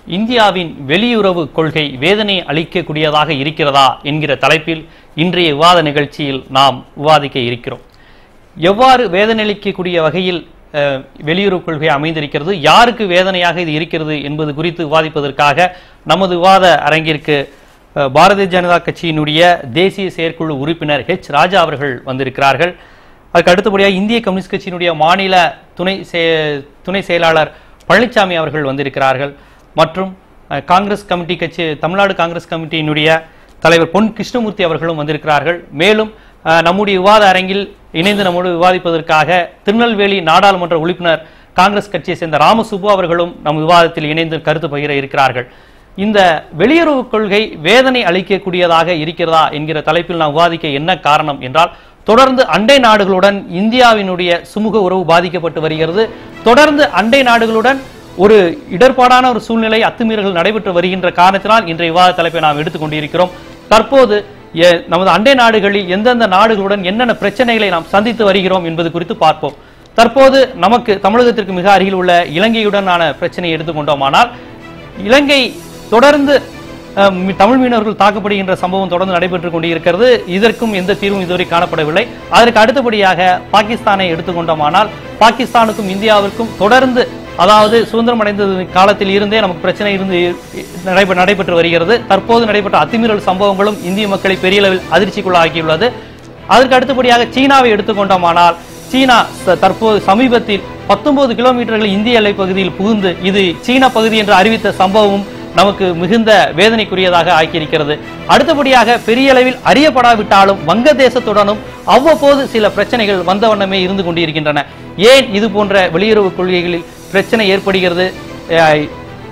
இந்தியாவின் வெளியுறவு கொள்கை வேதனை அளிக்கக்கூடியதாக இருக்கிறதா என்கிற தலைப்பில் இன்றைய விவாத நிகழ்ச்சியில் நாம் விவாதிக்க இருக்கிறோம் எவ்வாறு வேதனை அளிக்கக்கூடிய வகையில் அஹ், வெளியுறவு கொள்கை அமைந்திருக்கிறது யாருக்கு வேதனையாக இது இருக்கிறது என்பது குறித்து விவாதிப்பதற்காக நமது விவாத அரங்கிற்கு அஹ், பாரதிய ஜனதா கட்சியினுடைய தேசிய செயற்குழு உறுப்பினர் ஹெச் ராஜா அவர்கள் வந்திருக்கிறார்கள் அதுக்கு அடுத்தபடியாக இந்திய கம்யூனிஸ்ட் கட்சியினுடைய மாநில துணை செய- துணை செயலாளர் பழனிசாமி அவர்கள் வந்திருக்கிறார்கள் மற்றும் அஹ், காங்கிரஸ் கமிட்டி கட்சி தமிழ்நாடு காங்கிரஸ் கமிட்டியினுடைய தலைவர் பொன் கிருஷ்ணமூர்த்தி அவர்களும் வந்திருக்கிறார்கள் மேலும் அஹ், நம்முடைய விவாத அரங்கில் இணைந்து நம்மோடு விவாதிப்பதற்காக திருநெல்வேலி நாடாளுமன்ற உறுப்பினர் காங்கிரஸ் கட்சியை சேர்ந்த ராமசுப்பு அவர்களும் நம் விவாதத்தில் இணைந்து கருத்து பகிர இருக்கிறார்கள் இந்த வெளியுறவு கொள்கை வேதனை அளிக்கக்கூடியதாக இருக்கிறதா என்கிற தலைப்பில் நாம் விவாதிக்க என்ன காரணம் என்றால் தொடர்ந்து அண்டை நாடுகளுடன் இந்தியாவினுடைய சுமூக உறவு பாதிக்கப்பட்டு வருகிறது தொடர்ந்து அண்டை நாடுகளுடன் ஒரு இடர்பாடான ஒரு சூழ்நிலை அத்துமீறல்கள் நடைபெற்று வருகின்ற காரணத்தினால் இன்றைய விவாத தலைப்பை நாம் எடுத்துக் கொண்டிருக்கிறோம் தற்போது எ- நமது அண்டை நாடுகளில் எந்தெந்த நாடுகளுடன் என்னென்ன பிரச்சனைகளை நாம் சந்தித்து வருகிறோம் என்பது குறித்து பார்ப்போம் தற்போது நமக்கு தமிழகத்திற்கு மிக அருகில் உள்ள இலங்கையுடனான பிரச்சனையை எடுத்துக்கொண்டோமானால் இலங்கை தொடர்ந்து அஹ், மி- தமிழ் மீனவர்கள் தாக்கப்படுகின்ற சம்பவம் தொடர்ந்து நடைபெற்றுக் கொண்டிருக்கிறது இதற்கும் எந்த தீர்வும் இதுவரை காணப்படவில்லை அதற்கு அடுத்தபடியாக பாகிஸ்தானை எடுத்துக்கொண்டோமானால் பாகிஸ்தானுக்கும் இந்தியாவிற்கும் தொடர்ந்து அதாவது சுதந்திரம் அடைந்த காலத்தில் இருந்தே நமக்கு பிரச்சனை இருந்து நடைபெ நடைபெற்று வருகிறது தற்போது நடைபெற்ற அத்துமீறல் சம்பவங்களும் இந்திய மக்களை பெரிய அளவில் அதிர்ச்சிக்குள்ளாக்கியுள்ளது அதற்கு அடுத்தபடியாக சீனாவை எடுத்துக்கொண்டோமானால் சீனா ச- தற்போது சமீபத்தில் 19 கிலோமீட்டர்கள் இந்திய எல்லைப் பகுதியில் புகுந்து இது சீன பகுதி என்று அறிவித்த சம்பவமும் நமக்கு மிகுந்த வேதனைக்குரியதாக ஆக்கியிருக்கிறது அடுத்தபடியாக பெரிய அளவில் அறியப்படாவிட்டாலும் வங்கதேசத்துடனும் அவ்வப்போது சில பிரச்சனைகள் வந்த வண்ணமே இருந்து கொண்டிருக்கின்றன ஏன் இது போன்ற வெளியுறவு கொள்கைகளில் பிரச்சனை ஏற்படுகிறது அஹ்,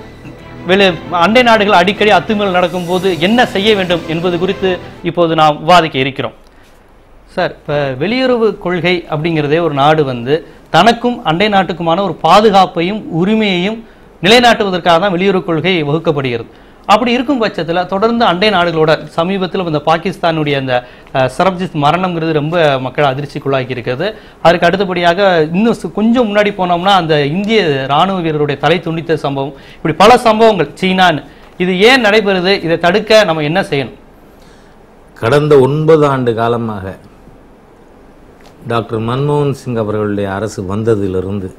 வெளி அண்டை நாடுகள் அடிக்கடி அத்துமீறல் நடக்கும்போது என்ன செய்ய வேண்டும் என்பது குறித்து இப்போது நாம் விவாதிக்க இருக்கிறோம் சார் இப்போ வெளியுறவு கொள்கை அப்படிங்கிறதே ஒரு நாடு வந்து தனக்கும் அண்டை நாட்டுக்குமான ஒரு பாதுகாப்பையும் உரிமையையும் நிலைநாட்டுவதற்காக தான் வெளியுறவு கொள்கை வகுக்கப்படுகிறது அப்படி இருக்கும் பட்சத்தில் தொடர்ந்து அண்டை நாடுகளோட சமீபத்தில் இந்த பாகிஸ்தானுடைய அந்த அஹ், சரப்ஜித் மரணம்ங்கிறது ரொம்ப மக்களை அதிர்ச்சிக்குள்ளாக்கி இருக்கிறது அதுக்கு அடுத்தபடியாக இன்னும் சு- கொஞ்சம் முன்னாடி போனோம்னா அந்த இந்திய ராணுவ வீரருடைய தலை துண்டித்த சம்பவம் இப்படி பல சம்பவங்கள் சீனான்னு இது ஏன் நடைபெறுது இதை தடுக்க நம்ம என்ன செய்யணும் கடந்த ஒன்பது ஆண்டு காலமாக டாக்டர் மன்மோகன் சிங் அவர்களுடைய அரசு வந்ததிலிருந்து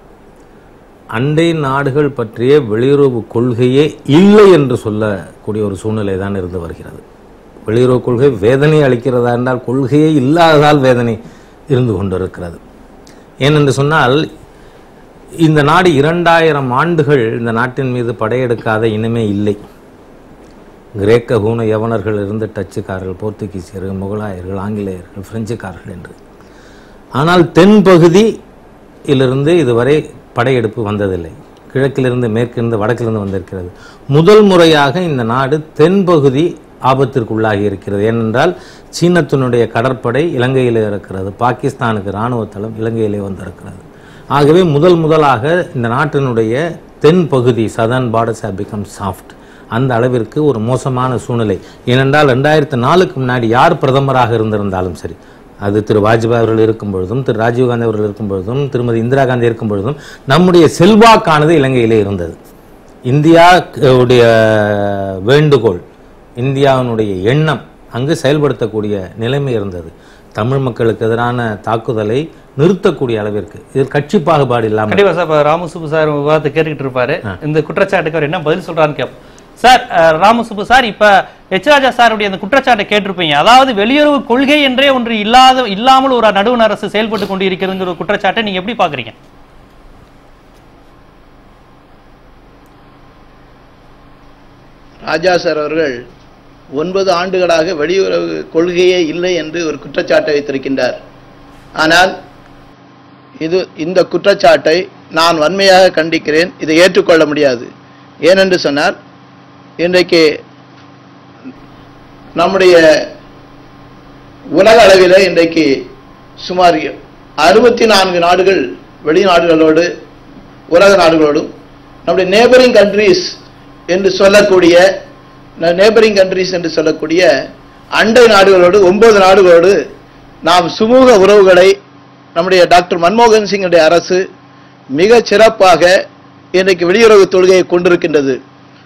அண்டை நாடுகள் பற்றிய வெளியுறவு கொள்கையே இல்லை என்று சொல்லக்கூடிய ஒரு சூழ்நிலை தான் இருந்து வருகிறது வெளியுறவு கொள்கை வேதனை அளிக்கிறதா என்றால் கொள்கையே இல்லாததால் வேதனை இருந்து கொண்டிருக்கிறது ஏனென்று சொன்னால் இந்த நாடு இரண்டாயிரம் ஆண்டுகள் இந்த நாட்டின் மீது படையெடுக்காத இனமே இல்லை கிரேக்க ஹூன யவனர்கள் இருந்து டச்சுக்காரர்கள் போர்த்துகீசியர்கள் முகலாயர்கள் ஆங்கிலேயர்கள் பிரெஞ்சுக்காரர்கள் என்று ஆனால் தென்பகுதியிலிருந்து இதுவரை படையெடுப்பு வந்ததில்லை கிழக்கிலிருந்து மேற்கிலிருந்து வடக்கிலிருந்து வந்திருக்கிறது முதல் முறையாக இந்த நாடு தென்பகுதி ஆபத்திற்குள்ளாகி இருக்கிறது ஏனென்றால் சீனத்தினுடைய கடற்படை இலங்கையிலே இருக்கிறது பாகிஸ்தானுக்கு இராணுவ தளம் இலங்கையிலே வந்திருக்கிறது ஆகவே முதல் முதலாக இந்த நாட்டினுடைய தென் பகுதி southern borders have become soft அந்த அளவிற்கு ஒரு மோசமான சூழ்நிலை ஏனென்றால் ரெண்டாயிரத்து நாலுக்கு முன்னாடி யார் பிரதமராக இருந்திருந்தாலும் சரி அது திரு வாஜ்பாய் அவர்கள் இருக்கும் பொழுதும் திரு ராஜீவ்காந்தி அவர்கள் இருக்கும் பொழுதும் திருமதி இந்திரா காந்தி இருக்கும் பொழுதும் நம்முடைய செல்வாக்கானது இலங்கையிலே இருந்தது இந்தியா உடைய வேண்டுகோள் இந்தியாவினுடைய எண்ணம் அங்கு செயல்படுத்தக்கூடிய நிலைமை இருந்தது தமிழ் மக்களுக்கு எதிரான தாக்குதலை நிறுத்தக்கூடிய அளவிற்கு இதில் கட்சி பாகுபாடு இல்லாமல் கண்டிப்பா சார் இப்ப ராமசுப்பு சார் விவாதத்தை கேட்டுக்கிட்டு இருப்பாரு இந்த குற்றச்சாட்டுக்கு அவர் என்ன பதில் சொல்றாருன்னு கேட்போம் சார் அஹ், ராமசுப்பு சார் இப்ப எச் ராஜா சாருடைய அந்த குற்றச்சாட்டை கேட்டிருப்பீங்க அதாவது வெளியுறவு கொள்கை என்றே ஒன்று இல்லாத இல்லாமல் ஒரு நடுவண் அரசு செயல்பட்டு கொண்டு இருக்கிறதுங்கிற ஒரு குற்றச்சாட்டை நீங்க எப்படி பாக்குறீங்க ராஜா சார் அவர்கள் ஒன்பது ஆண்டுகளாக வெளியுறவு கொள்கையே இல்லை என்று ஒரு குற்றச்சாட்டை வைத்திருக்கின்றார் ஆனால் இது இந்த குற்றச்சாட்டை நான் வன்மையாக கண்டிக்கிறேன் இதை ஏற்றுக்கொள்ள முடியாது ஏனென்று சொன்னால் இன்றைக்கு நம்முடைய உலக அளவில் இன்றைக்கு சுமார் அறுபத்தி நான்கு நாடுகள் வெளிநாடுகளோடு உலக நாடுகளோடும் நம்முடைய நேபரிங் கண்ட்ரீஸ் என்று சொல்லக்கூடிய நேபரிங் கண்ட்ரீஸ் என்று சொல்லக்கூடிய அண்டை நாடுகளோடு ஒன்பது நாடுகளோடு நாம் சுமூக உறவுகளை நம்முடைய டாக்டர் மன்மோகன் சிங்குடைய அரசு மிக சிறப்பாக இன்றைக்கு வெளியுறவு தொழுகையை கொண்டிருக்கின்றது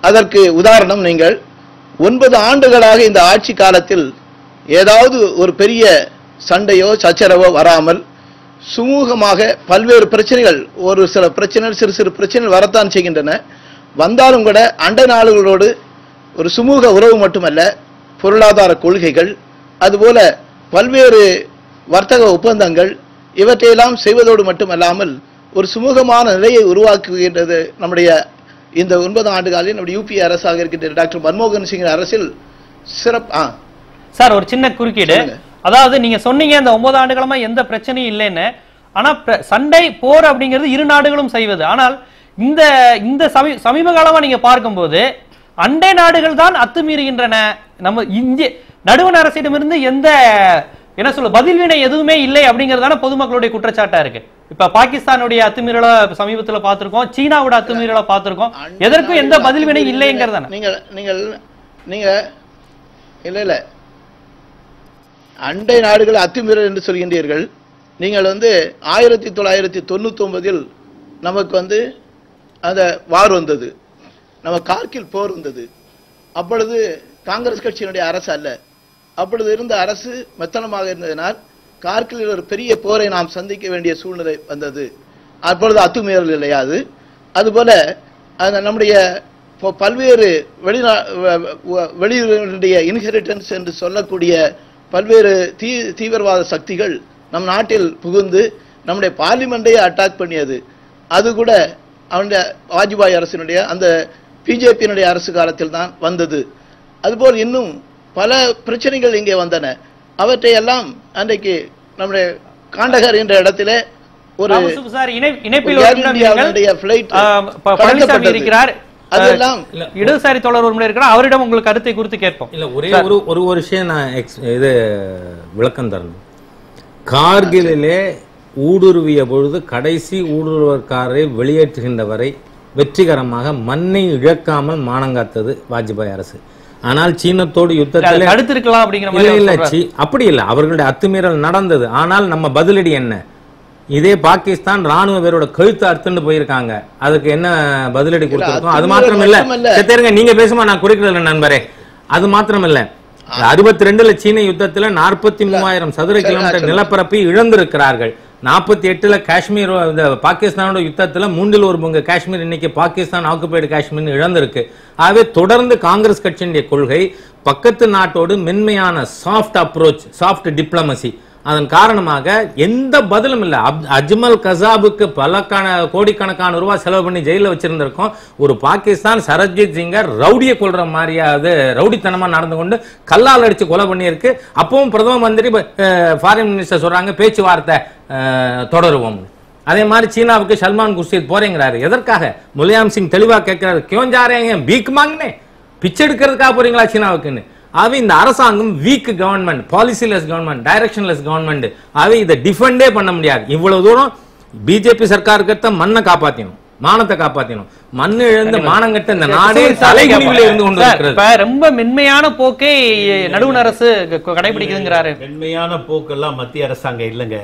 அதற்கு உதாரணம் நீங்கள் ஒன்பது ஆண்டுகளாக இந்த ஆட்சி காலத்தில் ஏதாவது ஒரு பெரிய சண்டையோ சச்சரவோ வராமல் சுமூகமாக பல்வேறு பிரச்சனைகள் ஒரு சில பிரச்சனைகள் சிறு சிறு பிரச்சனைகள் வரத்தான் செய்கின்றன வந்தாலும் கூட அண்டை நாடுகளோடு ஒரு சுமூக உறவு மட்டுமல்ல பொருளாதார கொள்கைகள் அதுபோல பல்வேறு வர்த்தக ஒப்பந்தங்கள் இவற்றையெல்லாம் செய்வதோடு மட்டுமல்லாமல் ஒரு சுமூகமான நிலையை உருவாக்குகின்றது நம்முடைய இந்த ஒன்பது ஆண்டு காலில் நம்முடைய யூபி அரசாக இருக்கின்ற டாக்டர் மன்மோகன் சிங் அரசில் சிறப்பு ஆ சார் ஒரு சின்ன குறுக்கீடு சொல்லுங்க. அதாவது நீங்க சொன்னீங்க இந்த ஒன்பது ஆண்டுகளமா எந்த பிரச்சனையும் இல்லைன்னு ஆனா பிர- சண்டை போர் அப்படிங்கிறது இரு நாடுகளும் செய்வது ஆனால் இந்த இந்த சமீ சமீப காலமா நீங்க பார்க்கும்போது அண்டை நாடுகள் தான் அத்துமீறுகின்றன நம்ம இந்திய நடுவண் அரசிடமிருந்து எந்த என்ன சொல்ல பதில்வினை எதுவுமே இல்லை அப்படிங்கறதான பொதுமக்களுடைய குற்றச்சாட்டா இருக்கு இப்ப பாகிஸ்தானுடைய அத்துமீறலை சமீபத்துல பார்த்திருக்கோம் சீனாவோட அத்துமீறலை பார்த்திருக்கோம் எதற்கும் எந்த பதில்வினை இல்லைங்கிறதான நீங்கள் நீங்கள் நீங்க இல்ல இல்ல அண்டை நாடுகள் அத்துமீறல் என்று சொல்கின்றீர்கள் நீங்கள் வந்து ஆயிரத்தி தொள்ளாயிரத்தி தொண்ணூத்தி ஒன்பதில் நமக்கு வந்து அந்த வார் வந்தது நம்ம கார்கில் போர் வந்தது அப்பொழுது காங்கிரஸ் கட்சியினுடைய அரசு அல்ல அப்பொழுது இருந்த அரசு மெத்தனமாக இருந்ததினால் கார்கிலில் ஒரு பெரிய போரை நாம் சந்திக்க வேண்டிய சூழ்நிலை வந்தது அப்பொழுது அத்துமீறல் இல்லையா அது அதுபோல அந்த நம்முடைய ப- பல்வேறு வெளிநா வ- வ- வெளியூர்களுடைய இன்ஹெரிட்டன்ஸ் என்று சொல்லக்கூடிய பல்வேறு தீ தீவிரவாத சக்திகள் நம் நாட்டில் புகுந்து நம்முடைய பார்லிமெண்டையே அட்டாக் பண்ணியது அது கூட அவனுடைய வாஜ்பாய் அரசினுடைய அந்த பிஜேபியினுடைய அரசு காலத்தில் தான் வந்தது அதுபோல் இன்னும் பல பிரச்சனைகள் இங்கே வந்தன அவற்றை எல்லாம் அன்றைக்கு நம்முடைய காண்டகர் என்ற இடத்திலே ஒரு ராமசுப்பு சார் இணை- இணைப்பில் ஒரு ஒரு ஏர் நிமிடம் இந்தியாவினுடைய நீங்கள். flight ஆ, ப- பழனிசாமி கடத்தப்பட்டது. இருக்கிறார் அதெல்லாம் இடதுசாரி தோழர் ஒரு முறை இருக்கிறார் அவரிடம் உங்கள் கருத்தை குறித்து கேட்போம் இல்ல ஒரே ஒரு ஒரு ஒரு விஷயம் நான் எக்ஸ் இது விளக்கம் தரணும் கார்கிலிலே ஊடுருவிய பொழுது கடைசி ஊடுருவற்காரரை வெளியேற்றுகின்ற வரை வெற்றிகரமாக மண்ணை இழக்காமல் மானங்காத்தது வாஜ்பாய் அரசு ஆனால் சீனத்தோடு யுத்தத்திலே தடுத்திருக்கலாம் அப்படிங்கிற இல்ல மாதிரி இல்ல அவர் சொல்றார். சி அப்படி இல்ல அவர்களுடைய அத்துமீறல் நடந்தது ஆனால் நம்ம பதிலடி என்ன இதே பாகிஸ்தான் ராணுவ வீரோட கழுத்து அறுத்துன்னு போயிருக்காங்க அதுக்கு என்ன பதிலடி கொடுத்திருக்கோம் அது அத்துமீறல் மாத்திரம் இல்ல மட்டுமல்ல. சரி, தெரியுங்க நீங்க பேசுமா நான் குறிக்கிறேன் நண்பரே அது மாத்திரம் இல்ல அறுபத்தி ரெண்டுல சீன யுத்தத்துல நாற்பத்தி மூவாயிரம் சதுர சரி, கிலோமீட்டர் நான் நிலப்பரப்பை இழந்திருக்கிறார்கள் நாற்பத்தி எட்டுல காஷ்மீர் இந்த பாகிஸ்தானோட யுத்தத்துல மூன்றில் ஒரு பங்கு காஷ்மீர் இன்னைக்கு பாகிஸ்தான் ஆக்குபைடு காஷ்மீர் இழந்திருக்கு ஆகவே தொடர்ந்து காங்கிரஸ் கட்சியினுடைய கொள்கை பக்கத்து நாட்டோடு மென்மையான சாஃப்ட் அப்ரோச் சாஃப்ட் டிப்ளமசி அதன் காரணமாக எந்த பதிலும் இல்ல அப்- அஜ்மல் கசாபுக்கு பல கண கோடிக்கணக்கான ரூபாய் செலவு பண்ணி ஜெயில வச்சிருந்திருக்கோம் ஒரு பாகிஸ்தான் சரத்ஜித் சிங்கை ரவுடிய கொள்ற மாதிரியாவது ரவுடித்தனமா நடந்து கொண்டு கல்லால் அடிச்சு கொலை பண்ணியிருக்கு அப்பவும் பிரதம மந்திரி ஃபாரின் மினிஸ்டர் சொல்றாங்க பேச்சுவார்த்தை அஹ், தொடருவோம் அதே மாதிரி சீனாவுக்கு சல்மான் குர்ஷித் போறேங்கிறாரு எதற்காக முலாயம் சிங் தெளிவா கேட்கிறாரு கியோன் ஜாரேங்க பீக் மாங்கனே பிச்சை எடுக்கிறதுக்காக போறீங்களா சீனாவுக்குன்னு ஆகவே இந்த அரசாங்கம் weak government policyless government directionless government ஆகவே இதை டிஃபெண்டே பண்ண முடியாது இவ்வளவு தூரம் பிஜேபி சர்க்காருக்கு மண்ணை காப்பாத்தினோம் மானத்தை காப்பாத்தினோம் மண் இழந்து மானங்கட்ட இந்த நாடே தலைகுனிவில் இருந்து கொண்டு சார், இருக்கிறது இப்ப ரொம்ப மென்மையான போக்கை நடுவண் அரசு க- கடைபிடிக்குதுங்கிறாரு மென்மையான போக்கெல்லாம் மத்திய அரசாங்கம் இல்லைங்க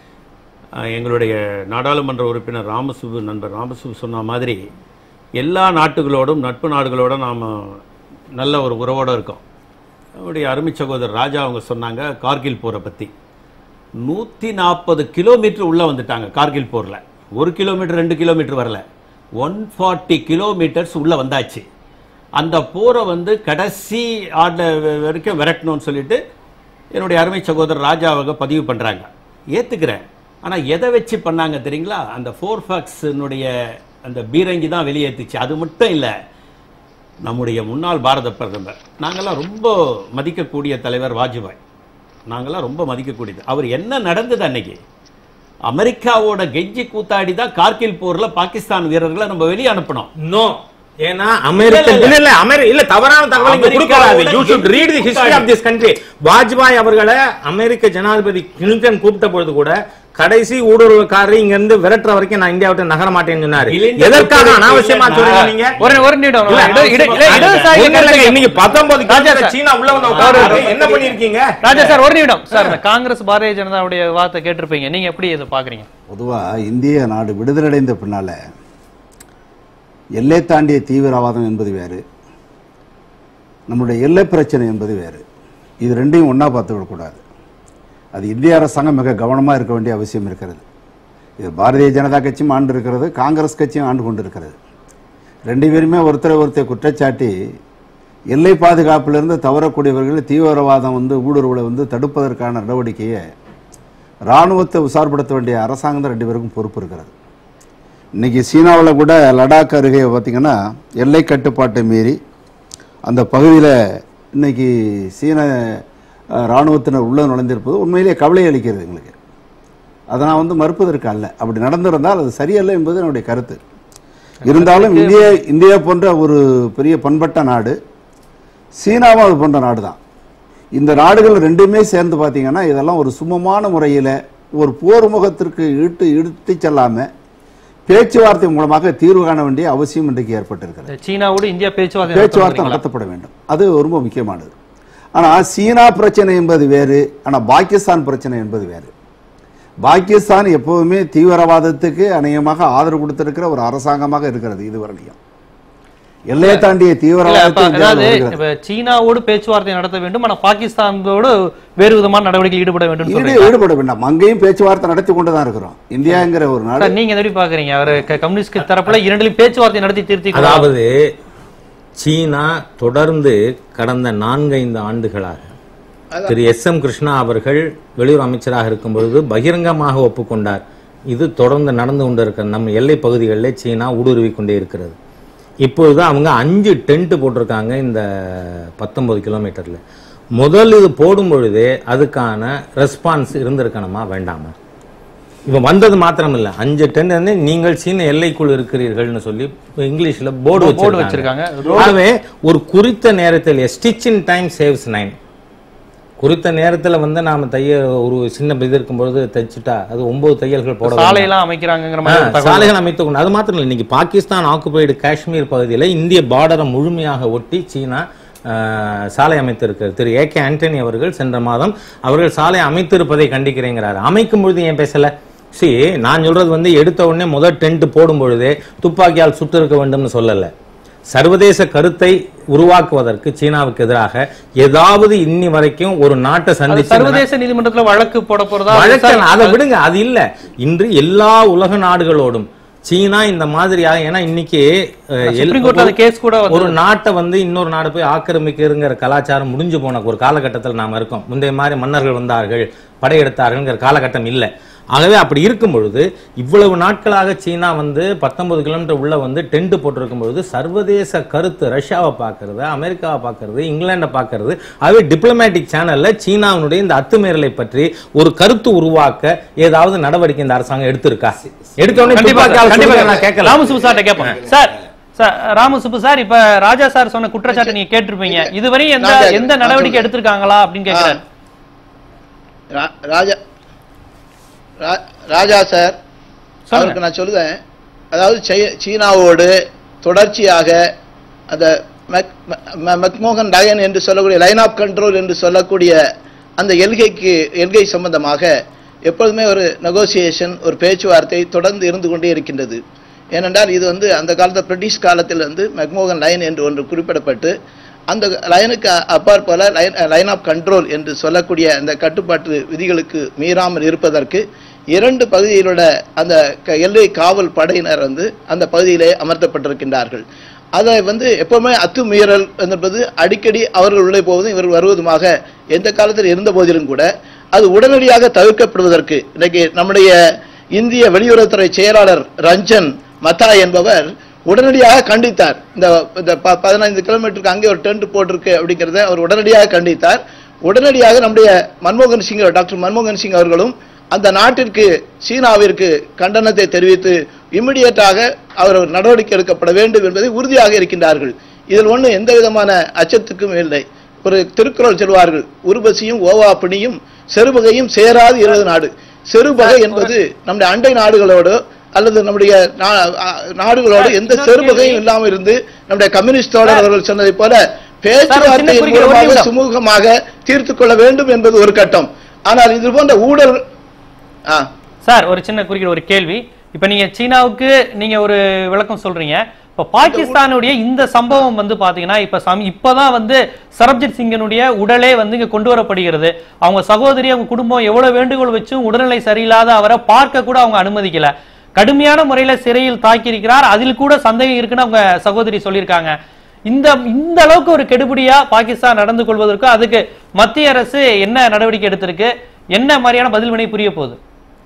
அஹ் எங்களுடைய நாடாளுமன்ற உறுப்பினர் ராமசுபு நண்பர் ராமசுபு சொன்ன மாதிரி எல்லா நாட்டுகளோடும் நட்பு நாடுகளோடும் நாம் நல்ல ஒரு உறவோடு இருக்கோம் நம்முடைய அருமை சகோதரர் ராஜா அவங்க சொன்னாங்க கார்கில் போரை பற்றி நூற்றி நாற்பது கிலோமீட்டர் உள்ளே வந்துட்டாங்க கார்கில் போரில் ஒரு கிலோமீட்டர் ரெண்டு கிலோமீட்டர் வரல ஒன் ஃபார்ட்டி கிலோமீட்டர்ஸ் உள்ளே வந்தாச்சு அந்த போரை வந்து கடைசி ஆட வரைக்கும் விரட்டணும்னு சொல்லிட்டு என்னுடைய அருமை சகோதரர் ராஜா அவங்க பதிவு பண்ணுறாங்க ஏற்றுக்கிறேன் ஆனால் எதை வச்சு பண்ணாங்க தெரியுங்களா அந்த ஃபோர் ஃபேக்ஸினுடைய அந்த பீரங்கி தான் வெளியேற்றுச்சு அது மட்டும் இல்லை நம்முடைய முன்னாள் பாரத பிரதமர் நாங்கெல்லாம் ரொம்ப மதிக்கக்கூடிய தலைவர் வாஜ்பாய் நாங்கெல்லாம் ரொம்ப மதிக்கக்கூடியது அவர் என்ன நடந்தது அன்னைக்கு அமெரிக்காவோட கெஞ்சி கூத்தாடி தான் கார்கில் போர்ல பாகிஸ்தான் வீரர்களை நம்ம வெளியே அனுப்பணும் நோ ஏன்னா அமெரிக்க இல்ல, இல்ல. இல்ல இல்ல அமெரி இல்ல தவறான தகவல் இங்க அமெரிக்காவோட கொடுக்கறாரு you should read the history of this country Vajpayee அவர்களை அமெரிக்க ஜனாதிபதி கிளின்டன் கூப்பிட்ட பொழுது கூட கடைசி ஊடுருவக்காரரை இங்க இருந்து விரட்டுற வரைக்கும் நான் இந்தியா விட்டு நகர மாட்டேன்னு சொன்னாரு கிளின்டன் எதற்காக கூப்பிட்டு அனாவசியமா இல்ல, சொல்றீங்க நீங்க ஒரு ஒரு நிமிடம் இல்ல, இட- இட- இட- இடதுசாரி ஒண்ணும் இல்லைங்க, இன்னைக்கு 19 ராஜா கிலோமீட்டர் சார். சீனா உள்ள வந்து உட்கார்றாரு. என்ன பண்ணிருக்கீங்க ராஜா சார் ஒரு நிமிடம் சார் இந்த காங்கிரஸ் பாரதிய ஜனதாவுடைய வார்த்தை கேட்டிருப்பீங்க நீங்க எப்படி இதை பாக்குறீங்க பொதுவா இந்திய நாடு விடுதலடைந்த பின்னால எல்லை தாண்டிய தீவிரவாதம் என்பது வேறு நம்முடைய எல்லை பிரச்சனை என்பது வேறு இது ரெண்டையும் ஒன்றா பார்த்து விடக்கூடாது அது இந்திய அரசாங்கம் மிக கவனமாக இருக்க வேண்டிய அவசியம் இருக்கிறது இது பாரதிய ஜனதா கட்சியும் ஆண்டு இருக்கிறது காங்கிரஸ் கட்சியும் ஆண்டு கொண்டு இருக்கிறது ரெண்டு பேருமே ஒருத்தரை ஒருத்தர் குற்றச்சாட்டி எல்லை பாதுகாப்பிலிருந்து தவறக்கூடியவர்கள் தீவிரவாதம் வந்து ஊடுருவலை வந்து தடுப்பதற்கான நடவடிக்கையை இராணுவத்தை உசார்படுத்த வேண்டிய அரசாங்கம் தான் ரெண்டு பேருக்கும் பொறுப்பு இருக்கிறது இன்னைக்கு சீனாவில் கூட லடாக் அருகே பார்த்தீங்கன்னா எல்லை கட்டுப்பாட்டை மீறி அந்த பகுதியில் இன்னைக்கு சீன அஹ், இராணுவத்தினர் உள்ள நுழைந்திருப்பது உண்மையிலேயே கவலை அளிக்கிறது எங்களுக்கு அதை நான் வந்து மறுப்பதற்கு அல்ல அப்படி நடந்திருந்தால் அது சரியல்ல என்பது என்னுடைய கருத்து இருந்தாலும் இந்திய இந்தியா போன்ற ஒரு பெரிய பண்பட்ட நாடு சீனாவும் அது போன்ற நாடு தான் இந்த நாடுகள் ரெண்டுமே சேர்ந்து பார்த்தீங்கன்னா இதெல்லாம் ஒரு சுமமான முறையில் ஒரு போர் முகத்திற்கு இழுத்து இழுத்து செல்லாம பேச்சுவார்த்தை மூலமாக தீர்வு காண வேண்டிய அவசியம் இன்றைக்கு ஏற்பட்டிருக்கிறது சீனாவோடு இந்தியா பேச்சுவார்த்தை பேச்சுவார்த்தை நடத்துறீங்களா? நடத்தப்பட வேண்டும் அது ரொம்ப முக்கியமானது ஆனா சீனா பிரச்சனை என்பது வேறு ஆனா பாகிஸ்தான் பிரச்சனை என்பது வேறு பாகிஸ்தான் எப்போதுமே தீவிரவாதத்துக்கு அநேகமாக ஆதரவு கொடுத்திருக்கிற ஒரு அரசாங்கமாக இருக்கிறது இதுவரையும் எல்லையை தாண்டிய இல்ல, அப்ப தீவிரவாதத்தை இந்தியா அதாவது வருகிறது. இப்ப சீனாவோடு பேச்சுவார்த்தை நடத்த வேண்டும் ஆனா பாகிஸ்தானோடு வேறு விதமான நடவடிக்கையில் ஈடுபட வேண்டும் ஈடு சொல்றீங்க ஈடுபட வேண்டாம் அங்கேயும் பேச்சுவார்த்தை நடத்தி கொண்டு தான் இருக்கிறோம் இந்தியாங்கிற ஒரு நாடு சார் நீங்க எப்படி பாக்குறீங்க அவர் க- கம்யூனிஸ்ட் தரப்புல இரண்டிலும் பேச்சுவார்த்தை நடத்தி திருத்தி அதாவது சீனா தொடர்ந்து கடந்த நான்கைந்து ஆண்டுகளாக திரு எஸ் எம் கிருஷ்ணா அவர்கள் வெளியுறவு அமைச்சராக இருக்கும் பொழுது பகிரங்கமாக ஒப்புக்கொண்டார் இது தொடர்ந்து நடந்து கொண்டிருக்கிற நம்ம எல்லை பகுதிகளில் சீனா ஊடுருவி கொண்டே இருக்கிறது இப்பொழுது அவங்க அஞ்சு டென்ட் போட்டிருக்காங்க இந்த பத்தொன்பது கிலோமீட்டர்ல முதல் இது போடும் பொழுதே அதுக்கான ரெஸ்பான்ஸ் இருந்திருக்கணுமா வேண்டாமா இவன் வந்தது மாத்திரம் இல்ல அஞ்சு டென்ட் வந்து நீங்கள் சீன எல்லைக்குள் இருக்கிறீர்கள்னு சொல்லி இங்கிலீஷ்ல போர்டு போர்டு வச்சிருக்காங்க வச்சிருக்காங்க ஆகவே ஒரு குறித்த நேரத்தில் stitch in time saves nine குறித்த நேரத்துல வந்து நாம தைய ஒரு சின்ன இது இருக்கும்பொழுது தைச்சிட்டா அது ஒன்பது தையல்கள் போட வேண்டாம். சாலையெல்லாம் அமைக்கிறாங்கிற ஆ, மாதிரி ஒரு தகவல் சாலைகள் அமைத்துக் கொண்டு அது மாத்திரம் இல்லை இன்னைக்கு பாகிஸ்தான் ஆக்குபைடு காஷ்மீர் பகுதியில் இந்திய பார்டரை முழுமையாக ஒட்டி சீனா ஆ, சாலை அமைத்திருக்கிறது திரு ஏ கே ஆண்டனி அவர்கள் சென்ற மாதம் அவர்கள் சாலை அமைத்திருப்பதை கண்டிக்கிறேங்கிறார் அமைக்கும் பொழுது ஏன் பேசல சி நான் சொல்றது வந்து எடுத்த உடனே முதல் டென்ட் போடும் பொழுதே துப்பாக்கியால் சுட்டு இருக்க வேண்டும்னு சொல்லல சர்வதேச கருத்தை உருவாக்குவதற்கு சீனாவுக்கு எதிராக ஏதாவது இன்னி வரைக்கும் ஒரு நாட்டை அது சந்திச்சு சர்வதேச நீதிமன்றத்துல வழக்கு போட போறதா வழக்கல் அதை விடுங்க அது இல்ல இன்று எல்லா உலக நாடுகளோடும் சீனா இந்த மாதிரியாக ஏன்னா இன்னைக்கு அஹ், எல்- சுப்ரீம் கோர்ட்ல அந்த கேஸ் கூட வந்து ஒரு நாட்டை வந்து இன்னொரு நாடு போய் ஆக்கிரமிக்கிறங்கிற கலாச்சாரம் முடிஞ்சு போன ஒரு காலகட்டத்தில் நாம இருக்கோம் முந்தைய மாதிரி மன்னர்கள் வந்தார்கள் படையெடுத்தார்கள்ங்கிற காலகட்டம் இல்லை ஆகவே அப்படி இருக்கும் பொழுது இவ்வளவு நாட்களாக சீனா வந்து பத்தொன்பது கிலோமீட்டர் உள்ள வந்து டென்ட் போட்டிருக்கும் பொழுது சர்வதேச கருத்து ரஷ்யாவை பார்க்கறது அமெரிக்காவை பார்க்கறது இங்கிலாண்டை பார்க்கறது ஆகவே டிப்ளமேட்டிக் சேனல்ல சீனாவினுடைய இந்த அத்துமீறலை பற்றி ஒரு கருத்து உருவாக்க ஏதாவது நடவடிக்கை இந்த அரசாங்கம் எடுத்திருக்கா எடுத்த உடனே கண்டிப்பா துப்பாக்கியால் சார், கண்டிப்பா சுடுங்க, நான் கேட்கல ராமசுப்பு சார்ட்ட கேட்போம் சார் சார் ராமசுப்பு சார் இப்ப ராஜா சார் சொன்ன குற்றச்சாட்டை நீங்க கேட்டிருப்பீங்க இதுவரை எந்த நான் கேட்கிறேன். எந்த நான் நடவடிக்கை சொல்றேன். எடுத்திருக்காங்களா அப்படின்னு கேட்கிறேன் ரா- ராஜா ரா- ராஜா சார் சொல்லுங்க. அவருக்கு நான் சொல்லுவேன் அதாவது சை- சீனாவோடு தொடர்ச்சியாக அந்த மெக்- ம- மெக்மோகன் டயன் என்று சொல்லக்கூடிய லைன் ஆஃப் கண்ட்ரோல் என்று சொல்லக்கூடிய அந்த எல்கைக்கு எல்கை சம்பந்தமாக எப்பொழுதுமே ஒரு நெகோசியேஷன் ஒரு பேச்சுவார்த்தை தொடர்ந்து இருந்து கொண்டே இருக்கின்றது ஏனென்றால் இது வந்து அந்த காலத்து பிரிட்டிஷ் காலத்தில் வந்து மெக்மோகன் லைன் என்று ஒன்று குறிப்பிடப்பட்டு அந்த லைனுக்கு அப்பாற் போல லைன் லைன் ஆஃப் கண்ட்ரோல் என்று சொல்லக்கூடிய அந்த கட்டுப்பாட்டு விதிகளுக்கு மீறாமல் இருப்பதற்கு இரண்டு பகுதியிலுள்ள அந்த க- எல்லை காவல் படையினர் வந்து அந்த பகுதியிலே அமர்த்தப்பட்டிருக்கின்றார்கள் அதை வந்து எப்பவுமே அத்துமீறல் என்பது அடிக்கடி அவர்கள் உள்ளே போவதும் இவர்கள் வருவதுமாக எந்த காலத்தில் இருந்த போதிலும் கூட அது உடனடியாக தவிர்க்கப்படுவதற்கு இன்னைக்கு நம்முடைய இந்திய வெளியுறவுத்துறை செயலாளர் ரஞ்சன் மத்தா என்பவர் உடனடியாக கண்டித்தார் இந்த இந்த ப- பதினைந்து கிலோமீட்டருக்கு அங்கே ஒரு டென்ட் போட்டிருக்கு அப்படிங்கிறத அவர் உடனடியாக கண்டித்தார் உடனடியாக நம்முடைய மன்மோகன் சிங் டாக்டர் மன்மோகன் சிங் அவர்களும் அந்த நாட்டிற்கு சீனாவிற்கு கண்டனத்தை தெரிவித்து இம்மிடியட்டாக அவர் ஒரு நடவடிக்கை எடுக்கப்பட வேண்டும் என்பதை உறுதியாக இருக்கின்றார்கள் இதில் ஒண்ணு எந்த விதமான அச்சத்துக்கும் இல்லை ஒரு திருக்குறள் சொல்வார்கள் உருபசியும் ஓவா பிணியும் செருபகையும் சேராது இருபது நாடு செருபகை என்பது நம்முடைய அண்டை நாடுகளோடு அல்லது நம்முடைய நா- அ- நாடுகளோடு எந்த இன்னொரு செருபகையும் கேள்வி. இல்லாமல் இருந்து நம்முடைய கம்யூனிஸ்ட் தோழர்கள் சொன்னதை போல சின்ன பேச்சுவார்த்தையின் குறுக்கீடு, ஒரு மூலமாக நிமிடம். சுமூகமாக தீர்த்து கொள்ள வேண்டும் என்பது ஒரு கட்டம் ஆனால் இது போன்ற ஊழல் ஆ சார் ஒரு சின்ன குறுக்கீடு ஒரு கேள்வி இப்ப நீங்க சீனாவுக்கு நீங்க ஒரு விளக்கம் சொல்றீங்க இப்ப பாகிஸ்தானுடைய இந்த சம்பவம் வந்து பாத்தீங்கன்னா இப்ப சம் இப்பதான் வந்து சரப்ஜித் சிங்கினுடைய உடலே வந்து இங்க கொண்டு வரப்படுகிறது அவங்க சகோதரி அவங்க குடும்பம் எவ்வளவு வேண்டுகோள் வச்சும் உடல்நிலை சரியில்லாத அவரை பார்க்க கூட அவங்க அனுமதிக்கல கடுமையான முறையில சிறையில் தாக்கியிருக்கிறார் அதில் கூட சந்தேகம் இருக்குன்னு அவங்க சகோதரி சொல்லியிருக்காங்க இந்த இந்த அளவுக்கு ஒரு கெடுபிடியா பாகிஸ்தான் நடந்து கொள்வதற்கு அதுக்கு மத்திய அரசு என்ன நடவடிக்கை எடுத்திருக்கு என்ன மாதிரியான பதில் வினை புரிய போகுது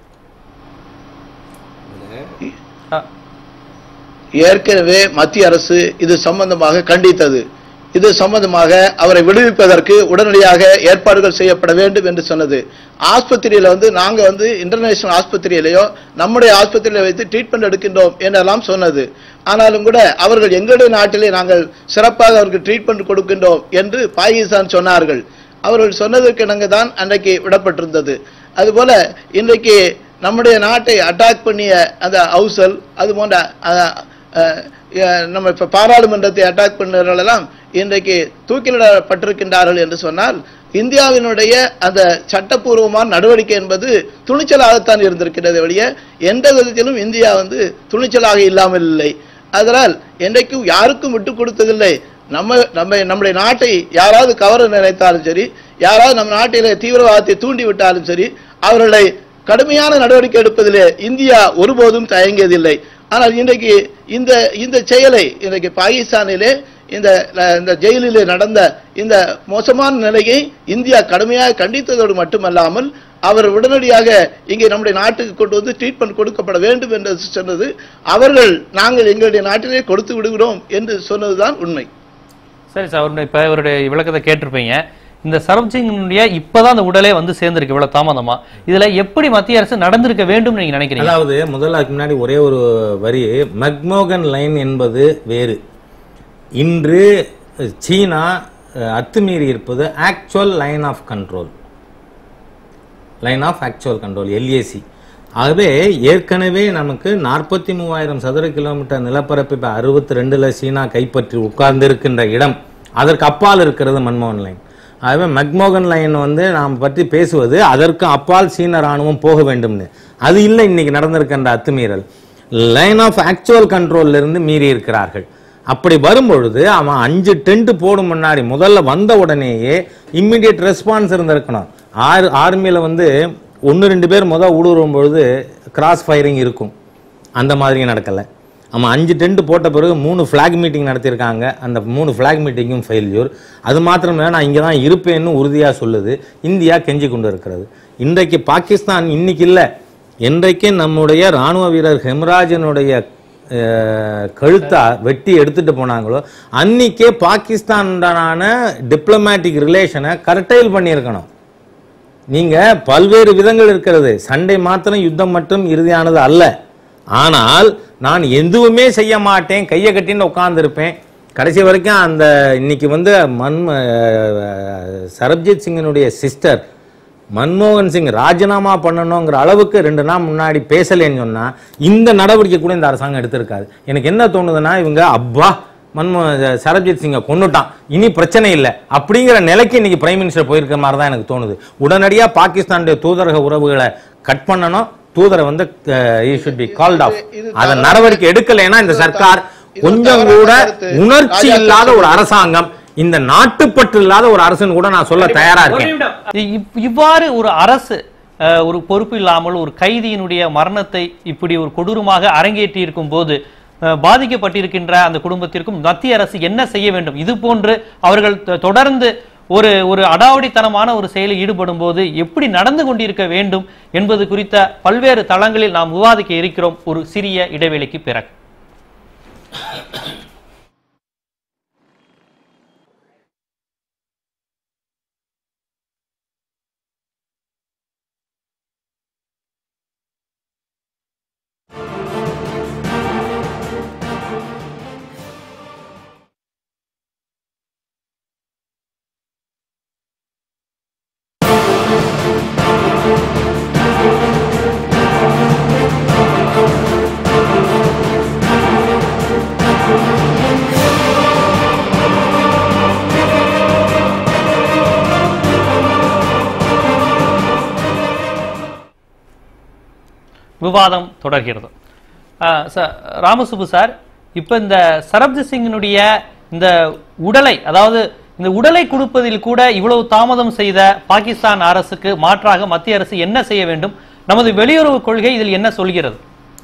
ஆ, ஏற்கனவே மத்திய அரசு இது சம்பந்தமாக கண்டித்தது இது சம்பந்தமாக அவரை விடுவிப்பதற்கு உடனடியாக ஏற்பாடுகள் செய்யப்பட வேண்டும் என்று சொன்னது ஆஸ்பத்திரியில வந்து நாங்க வந்து இன்டர்நேஷனல் ஆஸ்பத்திரியிலேயோ நம்முடைய ஆஸ்பத்திரியில வைத்து ட்ரீட்மெண்ட் எடுக்கின்றோம் என்றெல்லாம் சொன்னது ஆனாலும் கூட அவர்கள் எங்களுடைய நாட்டிலே நாங்கள் சிறப்பாக அவருக்கு ட்ரீட்மெண்ட் கொடுக்கின்றோம் என்று பாகிஸ்தான் சொன்னார்கள் அவர்கள் சொன்னதற்கு இணங்க தான் அன்றைக்கு விடப்பட்டிருந்தது அதுபோல இன்றைக்கு நம்முடைய நாட்டை அட்டாக் பண்ணிய அந்த ஹவுசல் அது போன்ற அஹ், அஹ், அஹ், நம்ம இப்ப பாராளுமன்றத்தை அட்டாக் பண்ணவர்களெல்லாம் இன்றைக்கு தூக்கிலிடப்பட்டிருக்கின்றார்கள் என்று சொன்னால் இந்தியாவினுடைய அந்த சட்டப்பூர்வமான நடவடிக்கை என்பது துணிச்சலாகத்தான் இருந்திருக்கிறது ஒழிய எந்த விதத்திலும் இந்தியா வந்து துணிச்சலாக இல்லாமல் இல்லை அதனால் என்றைக்கும் யாருக்கும் விட்டு கொடுத்ததில்லை நம்ம நம்ம நம்முடைய நாட்டை யாராவது கவர நினைத்தாலும் சரி யாராவது நம்ம நாட்டிலே தீவிரவாதத்தை தூண்டி விட்டாலும் சரி அவர்களை கடுமையான நடவடிக்கை எடுப்பதிலே இந்தியா ஒருபோதும் தயங்கியதில்லை ஆனால் இன்றைக்கு இந்த இந்த செயலை இன்றைக்கு பாகிஸ்தானிலே இந்த இந்த ஜெயிலிலே நடந்த இந்த மோசமான நிலையை இந்தியா கடுமையாக கண்டித்ததோடு மட்டுமல்லாமல் அவர் உடனடியாக இங்கே நம்முடைய நாட்டுக்கு கொண்டு வந்து ட்ரீட்மெண்ட் கொடுக்கப்பட வேண்டும் என்று சொன்னது அவர்கள் நாங்கள் எங்களுடைய நாட்டிலே கொடுத்து விடுகிறோம் என்று சொன்னதுதான் உண்மை சரி சார் அவருடைய இப்ப இவருடைய விளக்கத்தை கேட்டிருப்பீங்க இந்த சரப்ஜிங்கினுடைய இப்பதான் அந்த உடலே வந்து சேர்ந்திருக்கு இவ்வளவு தாமதமா இதுல எப்படி மத்திய அரசு நடந்திருக்க வேண்டும் நீங்க நினைக்கிறீங்க அதாவது முதல்ல அதுக்கு முன்னாடி ஒரே ஒரு வரி மெக்மோகன் லைன் என்பது வேறு இன்று சீனா அஹ், அத்துமீறி இருப்பது actual line of control line of actual control LAC ஆகவே ஏற்கனவே நமக்கு நாற்பத்தி மூவாயிரம் சதுர கிலோமீட்டர் நிலப்பரப்பு இப்போ அறுபத்தி ரெண்டுல சீனா கைப்பற்றி உட்கார்ந்திருக்கின்ற இடம் அதற்கு அப்பால் இருக்கிறது மன்மோகன் லைன் ஆகவே மெக்மோகன் லைன் வந்து நாம் பற்றி பேசுவது அதற்கு அப்பால் சீன ராணுவம் போக வேண்டும்னு அது இல்லை இன்னைக்கு நடந்திருக்கின்ற அத்துமீறல் லைன் ஆஃப் ஆக்சுவல் கண்ட்ரோல்ல இருந்து மீறி இருக்கிறார்கள் அப்படி வரும்பொழுது அவன் அஞ்சு டென்ட் போடும் முன்னாடி முதல்ல வந்த உடனேயே இம்மிடியட் ரெஸ்பான்ஸ் இருந்திருக்கணும் ஆர் ஆர்மியில் வந்து ஒன்று ரெண்டு பேர் முதல் ஊடுருவும் பொழுது கிராஸ் ஃபயரிங் இருக்கும் அந்த மாதிரியும் நடக்கலை அவன் அஞ்சு டென்ட் போட்ட பிறகு மூணு ஃப்ளாக் மீட்டிங் நடத்தியிருக்காங்க அந்த மூணு ஃப்ளாக் மீட்டிங்கும் ஃபெயில்யூர் அது மாத்திரம் இல்லை நான் இங்கே தான் இருப்பேன்னு உறுதியாக சொல்லுது இந்தியா கெஞ்சி கொண்டு இருக்கிறது இன்றைக்கு பாகிஸ்தான் இன்னைக்கு இல்லை என்றைக்கு நம்முடைய ராணுவ வீரர் ஹெம்ராஜனுடைய அஹ், கழுத்தா வெட்டி எடுத்துட்டு போனாங்களோ அன்னைக்கே பாகிஸ்தானுடனான டிப்ளமேட்டிக் ரிலேஷனை கரட்டைல் பண்ணியிருக்கணும் நீங்க பல்வேறு விதங்கள் இருக்கிறது சண்டை மாத்திரம் யுத்தம் மட்டும் இறுதியானது அல்ல ஆனால் நான் எதுவுமே செய்ய மாட்டேன் கையை கட்டின்னு உட்கார்ந்திருப்பேன் கடைசி வரைக்கும் அந்த இன்னைக்கு வந்து மன் அஹ், சரப்ஜித் சிங்கினுடைய சிஸ்டர் மன்மோகன் சிங் ராஜினாமா பண்ணணுங்கிற அளவுக்கு ரெண்டு நாள் முன்னாடி பேசலைன்னு சொன்னா இந்த நடவடிக்கை கூட இந்த அரசாங்கம் எடுத்திருக்காது எனக்கு என்ன தோணுதுன்னா இவங்க அப்பா மன்மோ சரப்ஜித் சிங்கை கொன்னுட்டான் இனி பிரச்சனை இல்லை அப்படிங்கிற நிலைக்கு இன்னைக்கு பிரைம் மினிஸ்டர் போயிருக்கிற மாதிரி தான் எனக்கு தோணுது உடனடியாக பாகிஸ்தானுடைய தூதரக உறவுகளை கட் பண்ணணும் தூதரை வந்து ஷுட் பி கால்ட் ஆஃப் இது அதை தவறான- நடவடிக்கை எடுக்கலைன்னா இந்த இது சர்க்கார் இது கொஞ்சம் தவறான கூட கருத்து. உணர்ச்சி ராஜா இல்லாத ஒரு சொல்றது. அரசாங்கம் இந்த நாட்டுப்பற்று இல்லாத ஒரு அரசுன்னு கூட நான் சொல்ல தயாரா இருக்கேன் இவ்- இவ்வாறு ஒரு அரசு அஹ், ஒரு பொறுப்பு இல்லாமல் ஒரு கைதியினுடைய மரணத்தை இப்படி ஒரு கொடூரமாக அரங்கேற்றி இருக்கும் போது அஹ், பாதிக்கப்பட்டிருக்கின்ற அந்த குடும்பத்திற்கும் மத்திய அரசு என்ன செய்ய வேண்டும் இது போன்று அவர்கள் தொ- தொடர்ந்து ஒரு ஒரு அடாவடித்தனமான ஒரு செயலில் ஈடுபடும் போது எப்படி நடந்து கொண்டிருக்க வேண்டும் என்பது குறித்த பல்வேறு தளங்களில் நாம் விவாதிக்க இருக்கிறோம் ஒரு சிறிய இடைவேளைக்கு பிறகு விவாதம் தொடர்கிறது அஹ், ச- ராமசுப்பு சார் இப்ப இந்த சரப்ஜித் சிங்கினுடைய இந்த உடலை அதாவது இந்த உடலை கொடுப்பதில் கூட இவ்வளவு தாமதம் செய்த பாகிஸ்தான் அரசுக்கு மாற்றாக மத்திய அரசு என்ன செய்ய வேண்டும் நமது வெளியுறவு கொள்கை இதில் என்ன சொல்கிறது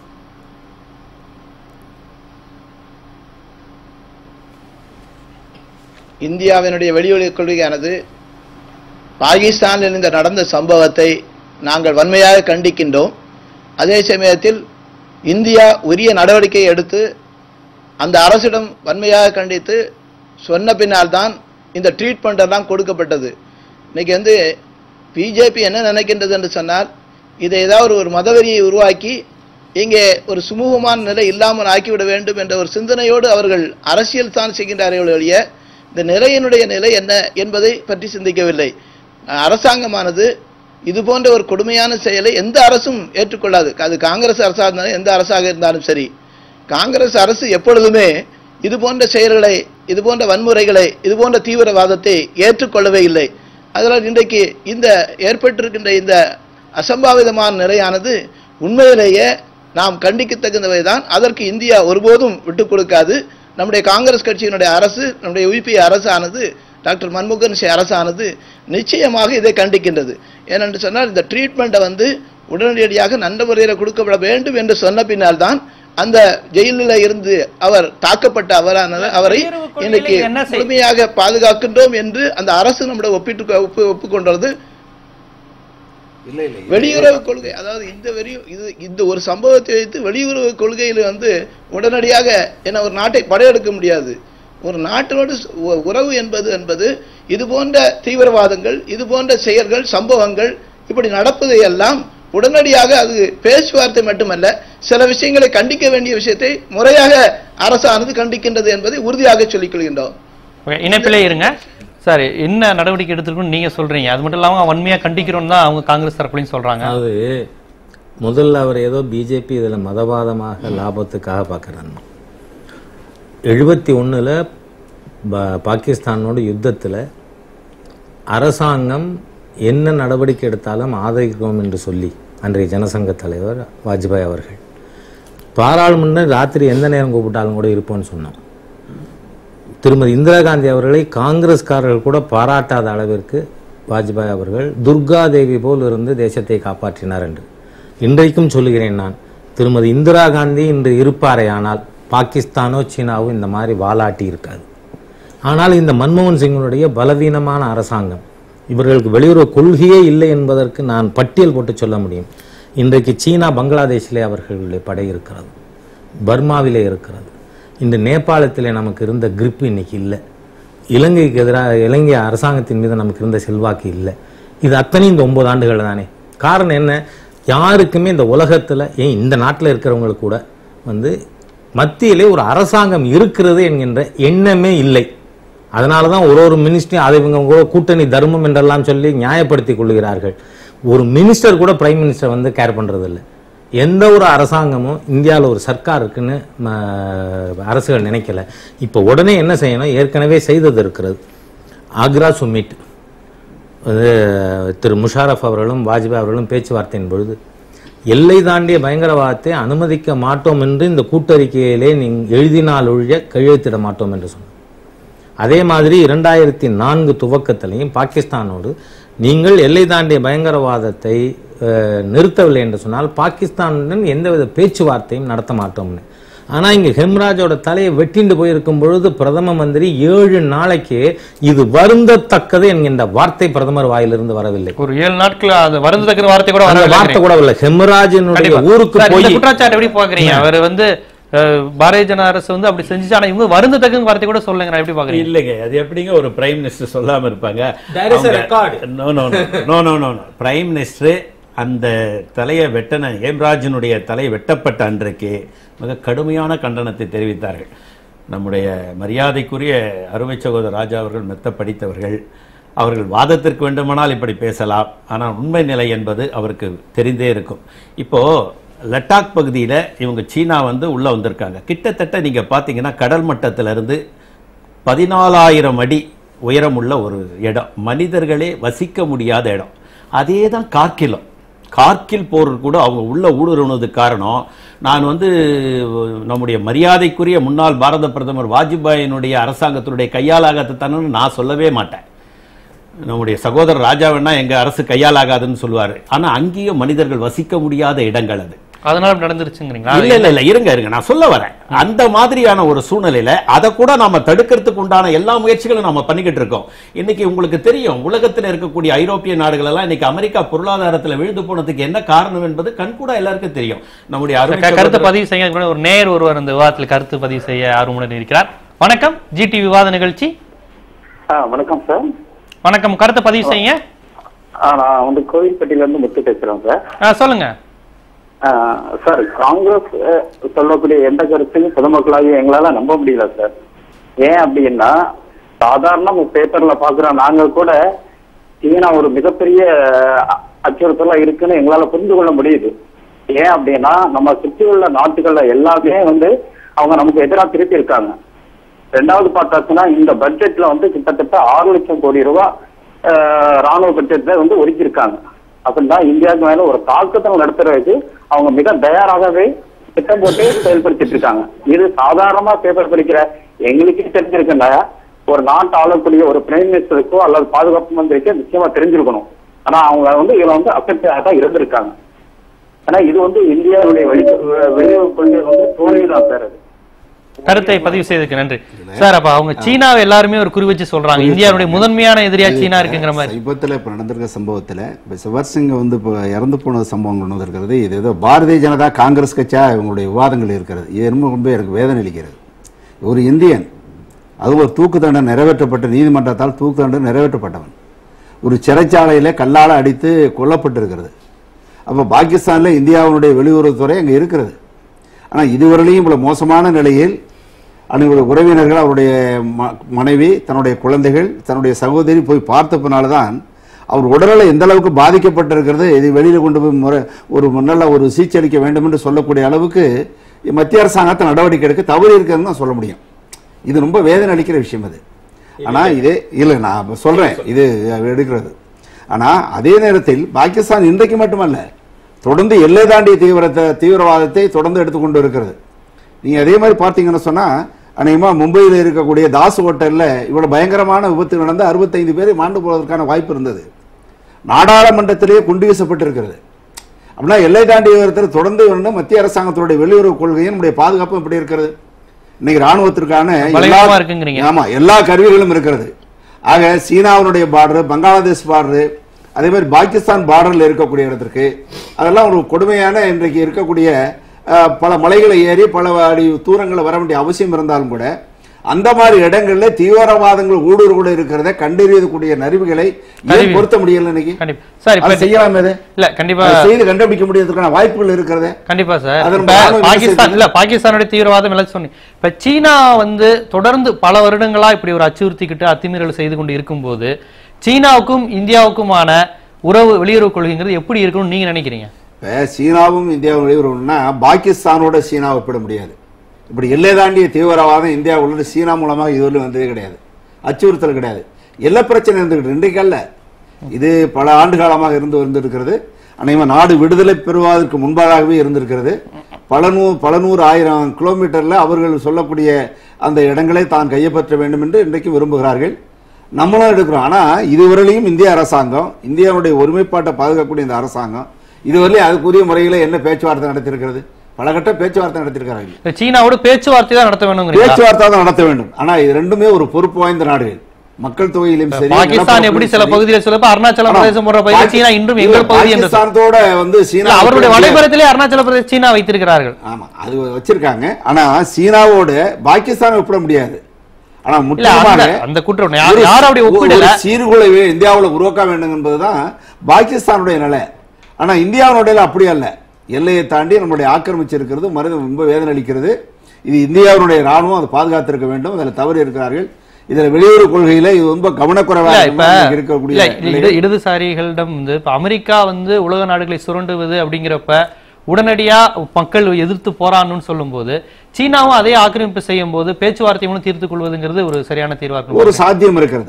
இந்தியாவினுடைய வெளியுறவு கொள்கையானது பாகிஸ்தானில் இந்த நடந்த சம்பவத்தை நாங்கள் வன்மையாக கண்டிக்கின்றோம் அதே சமயத்தில் இந்தியா உரிய நடவடிக்கை எடுத்து அந்த அரசிடம் வன்மையாக கண்டித்து சொன்ன பின்னால் தான் இந்த ட்ரீட்மெண்ட் எல்லாம் கொடுக்கப்பட்டது இன்னைக்கு வந்து பிஜேபி என்ன நினைக்கின்றது என்று சொன்னால் இதை ஏதாவது ஒரு மதவெறியை உருவாக்கி இங்கே ஒரு சுமூகமான நிலை இல்லாமல் ஆக்கிவிட வேண்டும் என்ற ஒரு சிந்தனையோடு அவர்கள் அரசியல் தான் செய்கின்றார்கள் ஒழிய இந்த நிலையினுடைய நிலை என்ன என்பதை பற்றி சிந்திக்கவில்லை அரசாங்கமானது இது போன்ற ஒரு கொடுமையான செயலை எந்த அரசும் ஏற்றுக்கொள்ளாது அது காங்கிரஸ் அரசாக இருந்தாலும் எந்த அரசாக இருந்தாலும் சரி காங்கிரஸ் அரசு எப்பொழுதுமே இது போன்ற செயல்களை இது போன்ற வன்முறைகளை இது போன்ற தீவிரவாதத்தை ஏற்றுக்கொள்ளவே இல்லை அதனால் இன்றைக்கு இந்த ஏற்பட்டிருக்கின்ற இந்த அசம்பாவிதமான நிலையானது உண்மையிலேயே நாம் கண்டிக்கத்தகுந்தவை தான் அதற்கு இந்தியா ஒருபோதும் விட்டுக் கொடுக்காது நம்முடைய காங்கிரஸ் கட்சியினுடைய அரசு நம்முடைய யுபிஏ அரசானது டாக்டர் மன்மோகன் சிங் அரசானது நிச்சயமாக இதை கண்டிக்கின்றது ஏனென்று சொன்னால் இந்த ட்ரீட்மெண்ட்டை வந்து உடனடியாக நல்ல முறையில் கொடுக்கப்பட வேண்டும் என்று சொன்ன பின்னால் தான் அந்த ஜெயிலில் இருந்து அவர் தாக்கப்பட்ட அவரான அவரை வெளியுறவு கொள்கையில இன்னைக்கு என்ன செய்- முழுமையாக பாதுகாக்கின்றோம் என்று அந்த அரசு நம்முடைய ஒப்பிட்டு ஒப்பு ஒப்புக்கொண்டது இல்லை இல்லை வெளியுறவு கொள்கை அதாவது இந்த வெளி இது இந்த ஒரு சம்பவத்தை வைத்து வெளியுறவு கொள்கையில் வந்து உடனடியாக என்ன ஒரு நாட்டை படையெடுக்க முடியாது ஒரு நாட்டோடு சு- உ- உறவு என்பது என்பது இது போன்ற தீவிரவாதங்கள் இது போன்ற செயல்கள் சம்பவங்கள் இப்படி நடப்பதை எல்லாம் உடனடியாக அது பேச்சுவார்த்தை மட்டுமல்ல சில விஷயங்களை கண்டிக்க வேண்டிய விஷயத்தை முறையாக அரசானது கண்டிக்கின்றது என்பதை உறுதியாக சொல்லிக் கொள்கின்றோம் ஓகே, இணைப்பிலே இருங்க சார் என்ன நடவடிக்கை எடுத்திருக்குன்னு நீங்க சொல்றீங்க அது மட்டும் இல்லாம வன்மையா கண்டிக்கிறோம் தான் அவங்க காங்கிரஸ் தரப்புலையும் சொல்றாங்க அதாவது முதல்ல அவர் ஏதோ பிஜேபி இதில் மதவாதமாக லாபத்துக்காக பார்க்குறாங்க எழுபத்தி ஒன்றில் பாகிஸ்தானோட யுத்தத்தில் அரசாங்கம் என்ன நடவடிக்கை எடுத்தாலும் ஆதரிக்கிறோம் என்று சொல்லி அன்றைய ஜனசங்க தலைவர் வாஜ்பாய் அவர்கள் பாராளுமன்றம் ராத்திரி எந்த நேரம் கூப்பிட்டாலும் கூட இருப்போம்னு சொன்னோம் திருமதி இந்திரா காந்தி அவர்களை காங்கிரஸ்காரர்கள் கூட பாராட்டாத அளவிற்கு வாஜ்பாய் அவர்கள் துர்கா தேவி போல் இருந்து தேசத்தை காப்பாற்றினார் என்று இன்றைக்கும் சொல்லுகிறேன் நான் திருமதி இந்திரா காந்தி இன்று இருப்பாரே ஆனால் பாகிஸ்தானோ சீனாவோ இந்த மாதிரி வாலாட்டி இருக்காது ஆனால் இந்த மன்மோகன் சிங்கினுடைய பலவீனமான அரசாங்கம் இவர்களுக்கு வெளியுறவு கொள்கையே இல்லை என்பதற்கு நான் பட்டியல் போட்டு சொல்ல முடியும் இன்றைக்கு சீனா பங்களாதேஷிலே அவர்களுடைய படை இருக்கிறது பர்மாவிலே இருக்கிறது இந்த நேபாளத்திலே நமக்கு இருந்த grip இன்னைக்கு இல்லை இலங்கைக்கு எதிராக இலங்கை அரசாங்கத்தின் மீது நமக்கு இருந்த செல்வாக்கு இல்லை இது அத்தனையும் இந்த ஒன்பது ஆண்டுகள் தானே காரணம் என்ன யாருக்குமே இந்த உலகத்தில் ஏன் இந்த நாட்டில் இருக்கிறவங்களுக்கு கூட வந்து மத்தியிலே ஒரு அரசாங்கம் இருக்கிறது என்கின்ற எண்ணமே இல்லை அதனால தான் ஒரு ஒரு மினிஸ்டரும் அதை இவங்க கூட கூட்டணி தர்மம் என்றெல்லாம் சொல்லி நியாயப்படுத்திக் கொள்கிறார்கள் ஒரு மினிஸ்டர் கூட பிரைம் மினிஸ்டர் வந்து கேர் பண்றது இல்ல எந்த ஒரு அரசாங்கமும் இந்தியாவில் ஒரு சர்க்கார் இருக்குன்னு ம, அரசுகள் நினைக்கல இப்போ உடனே என்ன செய்யணும் ஏற்கனவே செய்தது இருக்கிறது ஆக்ரா சுமிட் அது திரு முஷாரஃப் அவர்களும் வாஜ்பாய் அவர்களும் பேச்சுவார்த்தையின் பொழுது எல்லை தாண்டிய பயங்கரவாதத்தை அனுமதிக்க மாட்டோம் என்று இந்த கூட்டறிக்கையிலே நீங்க எழுதினால் ஒழிய கையெழுத்திட மாட்டோம் என்று சொன்னார் அதே மாதிரி இரண்டாயிரத்தி நான்கு துவக்கத்திலையும் பாகிஸ்தானோடு நீங்கள் எல்லை தாண்டிய பயங்கரவாதத்தை அஹ், நிறுத்தவில்லை என்று சொன்னால் பாகிஸ்தானுடன் எந்தவித பேச்சுவார்த்தையும் நடத்த மாட்டோம்னு ஆனா இங்க ஹெம்ராஜோட தலையை வெட்டிண்டு போயிருக்கும் பொழுது பிரதம மந்திரி ஏழு நாளைக்கு இது வருந்தத்தக்கது என்கின்ற வார்த்தை பிரதமர் வாயிலிருந்து வரவில்லை ஒரு ஏழு நாட்கள் அது வருந்தத்தக்க வார்த்தை கூட அந்த வரவில்லை. வார்த்தை கூட வரல ஹெம்ராஜினுடைய கண்டிப்பா. ஊருக்கு சார், இந்த போய் குற்றச்சாட்டு எப்படி பாக்குறீங்க அவர் வந்து அஹ், பாரதிய ஜனதா அரசு வந்து அப்படி செஞ்சுச்சு ஆனா இவங்க வருந்தத்தக்க வார்த்தை கூட சொல்லுங்க நான் எப்படி பாக்குறீங்க இல்லைங்க அது எப்படிங்க ஒரு பிரைம் மினிஸ்டர் சொல்லாம இருப்பாங்க There is a record. No no no no no prime minister அந்த தலையை வெட்டன ஹேம்ராஜனுடைய தலை வெட்டப்பட்ட அன்றைக்கு மிக கடுமையான கண்டனத்தை தெரிவித்தார்கள் நம்முடைய மரியாதைக்குரிய அருமை சகோதரர் ராஜா அவர்கள் மெத்த படித்தவர்கள் அவர்கள் வாதத்திற்கு வேண்டுமானால் இப்படி பேசலாம் ஆனால் உண்மை நிலை என்பது அவருக்கு தெரிந்தே இருக்கும் இப்போ லட்டாக் பகுதியில் இவங்க சீனா வந்து உள்ள வந்திருக்காங்க கிட்டத்தட்ட நீங்க பார்த்தீங்கன்னா கடல் மட்டத்திலிருந்து பதினாலாயிரம் அடி உயரமுள்ள ஒரு இடம் மனிதர்களே வசிக்க முடியாத இடம் அதே தான் கார்கிலம் கார்கில் போர் கூட அவங்க உள்ள ஊடுருவனதுக்கு காரணம் நான் வந்து நம்முடைய மரியாதைக்குரிய முன்னாள் பாரத பிரதமர் வாஜ்பாயினுடைய அரசாங்கத்தினுடைய கையாலாகத்தானு நான் சொல்லவே மாட்டேன் நம்முடைய சகோதரர் ராஜாவண்ணா எங்க அரசு கையாலாகாதுன்னு சொல்லுவாரு ஆனா அங்கேயும் மனிதர்கள் வசிக்க முடியாத இடங்கள் அது அதனால நடந்துருச்சுங்கிறீங்களா இல்ல இல்ல இல்ல இருங்க இருங்க நான் சொல்ல வரேன் அந்த மாதிரியான ஒரு சூழ்நிலையில அதை கூட நாம தடுக்கிறதுக்கு உண்டான எல்லா முயற்சிகளும் நாம பண்ணிக்கிட்டு இருக்கோம் இன்னைக்கு உங்களுக்கு தெரியும் உலகத்துல இருக்கக்கூடிய ஐரோப்பிய நாடுகள் எல்லாம் இன்னைக்கு அமெரிக்கா பொருளாதாரத்துல விழுந்து போனதுக்கு என்ன காரணம் என்பது கண்கூட எல்லாருக்கும் தெரியும் நம்முடைய அருமை க- கருத்து சகோதரர் பதிவு செய்ய கூட ஒரு நேர் ஒருவர் இந்த விவாதத்தில் கருத்து பதிவு செய்ய ஆர்வமுடன் இருக்கிறார் வணக்கம் ஜிடி விவாத நிகழ்ச்சி ஆ வணக்கம் சார் வணக்கம் கருத்தை பதிவு செய்யுங்க ஆ, நான் வந்து கோவில்பட்டியில இருந்து முத்து பேசுறேன் சார் ஆ, சொல்லுங்க ஆ, சார் காங்கிரஸ் அஹ், சொல்லக்கூடிய எந்த கருத்தையும் பொதுமக்களாகிய எங்களால நம்ப முடியல சார் ஏன் அப்படின்னா சாதாரண பேப்பர்ல பாக்குற நாங்க கூட சீனா ஒரு மிகப்பெரிய அ- அச்சுறுத்தலா இருக்குன்னு எங்களால புரிந்து கொள்ள முடியுது ஏன் அப்படின்னா நம்ம சுற்றி உள்ள நாட்டுகள்ல எல்லாமே வந்து அவங்க நமக்கு எதிராக திருப்பி இருக்காங்க ரெண்டாவது பார்த்தாச்சுன்னா இந்த பட்ஜெட்ல வந்து கிட்டத்தட்ட ஆறு லட்சம் கோடி ரூபாய் அஹ், ராணுவ பட்ஜெட்ல வந்து ஒதுக்கியிருக்காங்க அப்படின்னா இந்தியாவுக்கு மேல ஒரு தாக்கத்தை நடத்துறதுக்கு அவங்க மிக தயாராகவே திட்டம் போட்டு செயல்படுத்திட்டு இருக்காங்க இது சாதாரணமா பேப்பர் படிக்கிற எங்களுக்கே தெரிஞ்சிருக்குன்னா ஒரு நாட்டு ஆளக்கூடிய ஒரு பிரைம் மினிஸ்டருக்கோ அல்லது பாதுகாப்பு மந்திரிக்கோ நிச்சயமா தெரிஞ்சிருக்கணும் ஆனா அவங்க வந்து இதுல வந்து அஃபெக்ட் தான் இருந்திருக்காங்க ஆனா இது வந்து இந்தியாவுடைய வெளி வெளியுறவு கொள்கை வந்து தோல்விதான் சார் அது கருத்தை பதிவு செய்ததுக்கு நன்றி சார் அப்ப அவங்க சீனாவை எல்லாருமே ஒரு குறி வச்சு சொல்றாங்க இந்தியாவுடைய முதன்மையான எதிரியா சீனா இருக்குங்கிற மாதிரி சமீபத்தில் இப்போ நடந்திருக்க சம்பவத்தில் இப்போ சிவர்சிங் வந்து இப்போ இறந்து போன சம்பவம் கொண்டு வந்திருக்கிறது இது ஏதோ பாரதிய ஜனதா காங்கிரஸ் கட்சியா இவங்களுடைய விவாதங்கள் இருக்கிறது இது ரொம்ப ரொம்ப எனக்கு வேதனை அளிக்கிறது ஒரு இந்தியன் அது ஒரு தூக்கு தண்டனை நிறைவேற்றப்பட்ட நீதிமன்றத்தால் தூக்கு தண்டனை நிறைவேற்றப்பட்டவன் ஒரு சிறைச்சாலையில் கல்லால் அடித்து கொல்லப்பட்டிருக்கிறது அப்போ பாகிஸ்தானில் இந்தியாவினுடைய வெளியுறவுத்துறை அங்கே இருக்கிறது ஆனால் இதுவரையிலையும் இவ்வளோ மோசமான நிலையில் அவருடைய உறவினர்கள் அவருடைய ம- மனைவி தன்னுடைய குழந்தைகள் தன்னுடைய சகோதரி போய் பார்த்த பின்னால தான் அவர் உடல்நிலை எந்த அளவுக்கு பாதிக்கப்பட்டிருக்கிறது இது வெளியில் கொண்டு போய் முறை ஒரு நல்ல ஒரு சிகிச்சை வேண்டும் என்று சொல்லக்கூடிய அளவுக்கு மத்திய அரசாங்கத்தை நடவடிக்கை எடுக்க தவறி இருக்கிறதுன்னு தான் சொல்ல முடியும் இது ரொம்ப வேதனை அளிக்கிற விஷயம் அது ஆனா இதே இல்லை நான் இப்ப சொல்றேன் இது எடுக்கிறது ஆனா அதே நேரத்தில் பாகிஸ்தான் இன்றைக்கு மட்டுமல்ல தொடர்ந்து எல்லை தாண்டிய தீவிரத்தை தீவிரவாதத்தை தொடர்ந்து எடுத்துக்கொண்டு இருக்கிறது நீங்க அதே மாதிரி பார்த்தீங்கன்னு சொன்னா அநேகமா மும்பையில் இருக்கக்கூடிய தாஸ் ஹோட்டல்ல இவ்வளவு பயங்கரமான விபத்து நடந்து அறுபத்தைந்து பேரை மாண்டு போவதற்கான வாய்ப்பு இருந்தது நாடாளுமன்றத்திலேயே குண்டு வீசப்பட்டிருக்கிறது அப்படின்னா எல்லை தாண்டிய விவரத்தில் தொடர்ந்து வந்து மத்திய அரசாங்கத்தினுடைய வெளியுறவு கொள்கையும் நம்முடைய பாதுகாப்பும் எப்படி இருக்கிறது இன்னைக்கு ராணுவத்திற்கான பலவீனமா எல்லா- இருக்குங்கிறீங்க. ஆமா எல்லா கருவிகளும் இருக்கிறது ஆக சீனாவினுடைய பார்டர் பங்களாதேஷ் பார்டர் அதே மாதிரி பாகிஸ்தான் பார்டர்ல இருக்கக்கூடிய இடத்திற்கு அதெல்லாம் ஒரு கொடுமையான இன்றைக்கு இருக்கக்கூடிய அஹ், பல மலைகளை ஏறி பல அடி தூரங்களை வர வேண்டிய அவசியம் இருந்தாலும் கூட அந்த மாதிரி இடங்கள்ல தீவிரவாதங்கள் ஊடுருவ இருக்கிறத கண்டறியக்கூடிய நரிவுகளை ஏன் கருவி. பொருத்த முடியல இன்னைக்கு கண்டிப்பா சார் இப்ப அதை செய்யலாமே இது? இல்ல கண்டிப்பா அதை செய்து கண்டுபிடிக்க முடியறதுக்கான வாய்ப்புகள் இருக்கிறது கண்டிப்பா சார் அது நம்ம இப்ப ராணுவ பாகிஸ்தான் விமர்சனம் இல்ல பாகிஸ்தானுடைய தீவிரவாதம் எல்லாம் சொன்னீங்க இப்ப சீனா வந்து தொடர்ந்து பல வருடங்களா இப்படி ஒரு அச்சுறுத்திக்கிட்டு அத்துமீறல் செய்து கொண்டு இருக்கும்போது சீனாவுக்கும் இந்தியாவுக்குமான உறவு வெளியுறவு கொள்கைங்கிறது எப்படி இருக்கணும்னு நீங்க நினைக்கிறீங்க இப்ப சீனாவும் இந்தியாவும் வெளியுறவுன்னா பாகிஸ்தானோட சீனாவை ஒப்பிட முடியாது இப்படி எல்லை தாண்டிய தீவிரவாதம் இந்தியா உள்ள சீனா மூலமாக இதுவரை வந்ததே கிடையாது அச்சுறுத்தல் கிடையாது எல்லை பிரச்சனை இருந்துகிட்டு இன்றைக்கு அல்ல இது பல ஆண்டு காலமாக இருந்து வந்திருக்கிறது அநேகமாக நாடு விடுதலை பெறுவதற்கு முன்பாகவே இருந்திருக்கிறது பல நூ பல நூறு ஆயிரம் கிலோமீட்டர்ல அவர்கள் சொல்லக்கூடிய அந்த இடங்களை தான் கையப்பற்ற வேண்டும் என்று இன்றைக்கு விரும்புகிறார்கள் நம்மளும் எடுக்கிறோம் ஆனா இதுவரையிலையும் இந்திய அரசாங்கம் இந்தியாவுடைய ஒருமைப்பாட்டை பாதுகாக்கக்கூடிய இந்த அரசாங்கம் இதுவரையிலும் அதுக்குரிய முறையில என்ன பேச்சுவார்த்தை நடத்தியிருக்கிறது பல கட்ட பேச்சுவார்த்தை நடத்தியிருக்கிறார்கள் இப்ப சீனாவோட பேச்சுவார்த்தை தான் நடத்த வேணுங்கிறீங்களா பேச்சுவார்த்தை தான் நடத்த வேண்டும் ஆனா இது ரெண்டுமே ஒரு பொறுப்பு வாய்ந்த நாடுகள் மக்கள் தொகையிலும் சரி பாகிஸ்தான் எப்படி சில நிலப்பரப்பிலும் பகுதியில் சொல்லப்ப அருணாச்சல ஆனா, பிரதேசம் போன்ற பகுதியில் பாகி- சீனா இன்றும் இல்ல, எங்கள் பகுதி என்று பாகிஸ்தானத்தோட வந்து இல்ல, சீனா அவருடைய வலைபுறத்திலே அருணாச்சல பிரதேச சீனா வைத்திருக்கிறார்கள் ஆமா அது வச்சிருக்காங்க ஆனா சீனாவோட பாகிஸ்தான் ஒப்பிட முடியாது ஆனா இல்ல அந்த முக்கியமாக அந்த குற்றம் யார் ஒரு- யாரும் அப்படி ஒரு ஒப்பிடல சீர்குலைவை இந்தியாவுல உருவாக்க வேண்டும் என்பதுதான் பாகிஸ்தானுடைய நிலை ஆனா இந்தியாவுடைய அப்படி அல்ல எல்லையை தாண்டி நம்முடைய ஆக்கிரமிச்சிருக்கிறது மருந்து ரொம்ப வேதனை அளிக்கிறது இது இந்தியாவுடைய ராணுவம் அதை பாதுகாத்திருக்க வேண்டும் அதில் தவறு இருக்கிறார்கள் இதுல வெளியுறவு கொள்கையில இது ரொம்ப இல்ல கவனக்குறைவாக இப்ப இருக்கக்கூடிய இல்ல இது நிலை. இட- இடதுசாரிகளிடம் வந்து இப்ப அமெரிக்கா வந்து உலக நாடுகளை சுரண்டுவது அப்படிங்கிறப்ப உடனடியா மக்கள் எதிர்த்து போராடணும்னு சொல்லும்போது சீனாவும் அதே ஆக்கிரமிப்பு செய்யும் போது பேச்சுவார்த்தை மூலம் தீர்த்துக் கொள்வதுங்கிறது ஒரு சரியான தீர்வா இருக்கும் ஒரு சாத்தியம் இருக்கிறது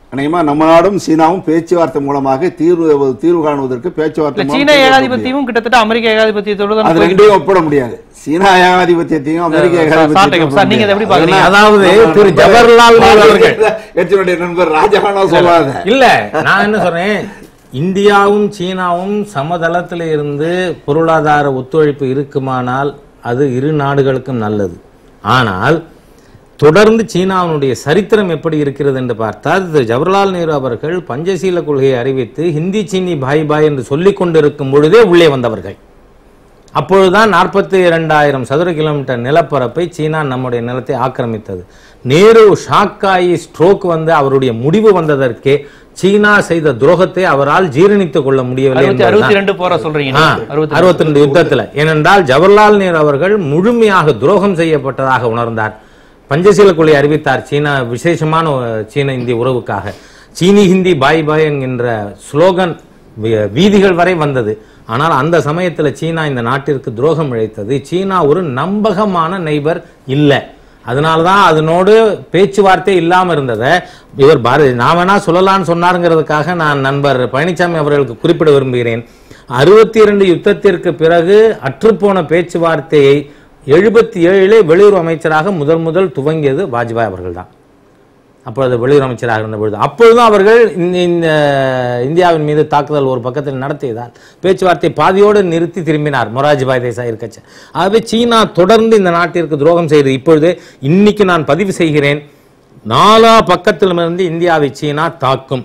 அநேகமா நம்ம நாடும் சீனாவும் பேச்சுவார்த்தை மூலமாக தீர்வு தீர்வு காணுவதற்கு பேச்சுவார்த்தை இல்ல மூலம் சீன தீர்வு காண முடியும். ஏகாதிபத்தியமும் கிட்டத்தட்ட அமெரிக்க ஏகாதிபத்தியத்தோடு தான் அது போயிட்டு ரெண்டையும் ஒப்பிட முடியாது சீனா ஏகாதிபத்தியத்தையும் அமெரிக்க சார், ஏகாதிபத்தியத்தையும் சார், நீங்க இதை எப்படி ஒப்பிட பாக்குறீங்க? முடியாது. அதாவது அதெல்லாம் திரு நம்ம ஜவஹர்லால் நேரு அவர்கள் கட்சியினுடைய நண்பர் ராஜகானா சொல்லாத இல்ல நான் என்ன சொல்றேன் இந்தியாவும் சீனாவும் சமதளத்தில் இருந்து பொருளாதார ஒத்துழைப்பு இருக்குமானால் அது இரு நாடுகளுக்கும் நல்லது ஆனால் தொடர்ந்து சீனாவினுடைய சரித்திரம் எப்படி இருக்கிறது என்று பார்த்தால் திரு ஜவஹர்லால் நேரு அவர்கள் பஞ்சசீல கொள்கையை அறிவித்து ஹிந்தி சீனி பாய் பாய் என்று சொல்லிக் கொண்டிருக்கும் பொழுதே உள்ளே வந்தவர்கள் அப்பொழுதுதான் நாற்பத்தி இரண்டாயிரம் சதுர கிலோமீட்டர் நிலப்பரப்பை சீனா நம்முடைய நிலத்தை ஆக்கிரமித்தது நேரு ஷாக்காயி ஸ்ட்ரோக் வந்து அவருடைய முடிவு வந்ததற்கே சீனா செய்த துரோகத்தை அவரால் ஜீரணித்துக் கொள்ள முடியவில்லை அறுபத்தி என்பதுதான். அறுபத்தி ரெண்டு போற சொல்றீங்க ஆ, அறுபத்தி அறுபத்தி ரெண்டு யுத்தத்துல ஏனென்றால் ஜவஹர்லால் நேரு அவர்கள் முழுமையாக துரோகம் செய்யப்பட்டதாக உணர்ந்தார் பஞ்சசீல கொள்கை அறிவித்தார் சீனா விசேஷமான அஹ், சீன இந்திய உறவுக்காக சீனி ஹிந்தி பாய் பாய் என்கின்ற ஸ்லோகன் வி- வீதிகள் வரை வந்தது ஆனால் அந்த சமயத்துல சீனா இந்த நாட்டிற்கு துரோகம் இழைத்தது சீனா ஒரு நம்பகமான நெய்பர் இல்லை அதனாலதான் அதனோடு பேச்சுவார்த்தை இல்லாம இருந்ததை இவர் பாரதி நான் வேணா சொல்லலாம்னு சொன்னாருங்கிறதுக்காக நான் நண்பர் பழனிசாமி அவர்களுக்கு குறிப்பிட விரும்புகிறேன் அறுபத்தி இரண்டு யுத்தத்திற்கு பிறகு அற்றுப்போன பேச்சுவார்த்தையை எழுபத்தி ஏழிலே வெளியுறவு அமைச்சராக முதல் முதல் துவங்கியது வாஜ்பாய் அவர்கள்தான் அப்பொழுது வெளியுறவு அமைச்சராக இருந்த பொழுது அப்பொழுதும் அவர்கள் இந்த- இந்த இந்தியாவின் மீது தாக்குதல் ஒரு பக்கத்தில் நடத்தியதால் பேச்சுவார்த்தை பாதியோடு நிறுத்தி திரும்பினார் மொராஜிபாய் தேசாய் இருக்கச்ச ஆகவே சீனா தொடர்ந்து இந்த நாட்டிற்கு துரோகம் செய்து இப்பொழுது இன்னைக்கு நான் பதிவு செய்கிறேன் நாலா பக்கத்திலிருந்து இந்தியாவை சீனா தாக்கும்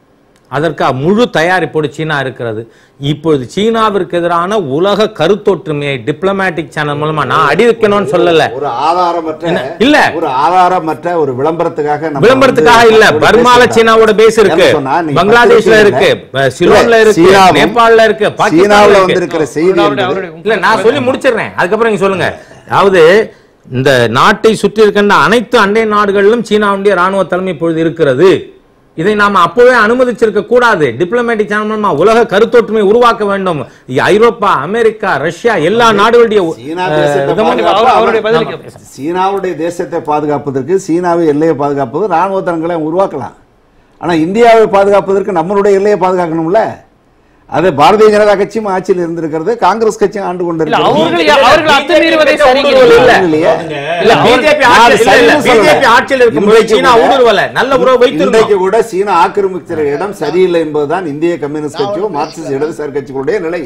அதற்கு முழு தயாரிப்போடு சீனா இருக்கிறது இப்பொழுது சீனாவிற்கு எதிரான உலக கருத்தொற்றுமையை டிப்ளமேட்டிக் சேனல் மூலமா நான் அடி வைக்கணும்னு சொல்லல ஒரு ஆதாரமற்ற இல்ல. ஒரு ஆதாரமற்ற ஒரு விளம்பரத்துக்காக நம்ம விளம்பரத்துக்காக வந்து இல்ல ஒரு பர்மால பேசிட்டோம். சீனாவோட பேஸ் இருக்கு என்ன சொன்னா, நீங்க பங்களாதேஷ்ல பத்திரிக்கையில இருக்கு ப- சிலோன்ல இருக்கு சீனாவும் நேபாள்ல இருக்கு சீனாவுல பாகிஸ்தான்ல இருக்கு வந்திருக்கிற செய்தி அவருடைய- என்பது அவருடைய- இல்ல நான் சொல்லி முடிச்சிடுறேன் அதுக்கப்புறம் நீங்க சொல்லுங்க அதாவது இந்த நாட்டை சுற்றி இருக்கின்ற அனைத்து அண்டை நாடுகளிலும் சீனாவுடைய ராணுவ தலைமை இப்பொழுது இருக்கிறது இதை நாம அப்பவே அனுமதிச்சிருக்க கூடாது டிப்ளமேட்டிக் சேனல் மூலமா உலக கருத்தொற்றுமை உருவாக்க வேண்டும் ஐரோப்பா அமெரிக்கா ரஷ்யா எல்லா நாடுகளுடைய சீனா அஹ், தேசத்தை இதமான- அவர்- பாதுகாப்பா- அவருடைய பதிலுக்கு சீனாவுடைய தேசத்தை பாதுகாப்பதற்கு சீனாவை எல்லையை பாதுகாப்பது ராணுவ தளங்களை உருவாக்கலாம் ஆனா இந்தியாவை பாதுகாப்பதற்கு நம்மளுடைய எல்லையை பாதுகாக்கணும்ல அது பாரதிய ஜனதா கட்சியும் ஆட்சியில் இருந்திருக்கிறது காங்கிரஸ் கட்சியும் ஆண்டு இல்ல கொண்டிருக்கிறது அவர்கள் அவர்கள் அத்துமீறுவதை சரிங்க இல்ல. இல்லையே. இல்ல பிஜேபி நான் ஆட்சியில் இல்ல, இல்ல, சரின்னு சொல்லல. பிஜேபி ஆட்சியில் இருக்கும்போது இன்றைக்கு சீனா கூட- ஊடுருவல நல்ல உறவு இன்றைக்கு வைத்திருந்தோம் கூட சீனா ஆக்கிரமிக்கிற இடம் சரியில்லை என்பதுதான் இந்திய கம்யூனிஸ்ட் கட்சியோ மார்க்சிஸ்ட் இடதுசாரி கட்சிகளுடைய நிலை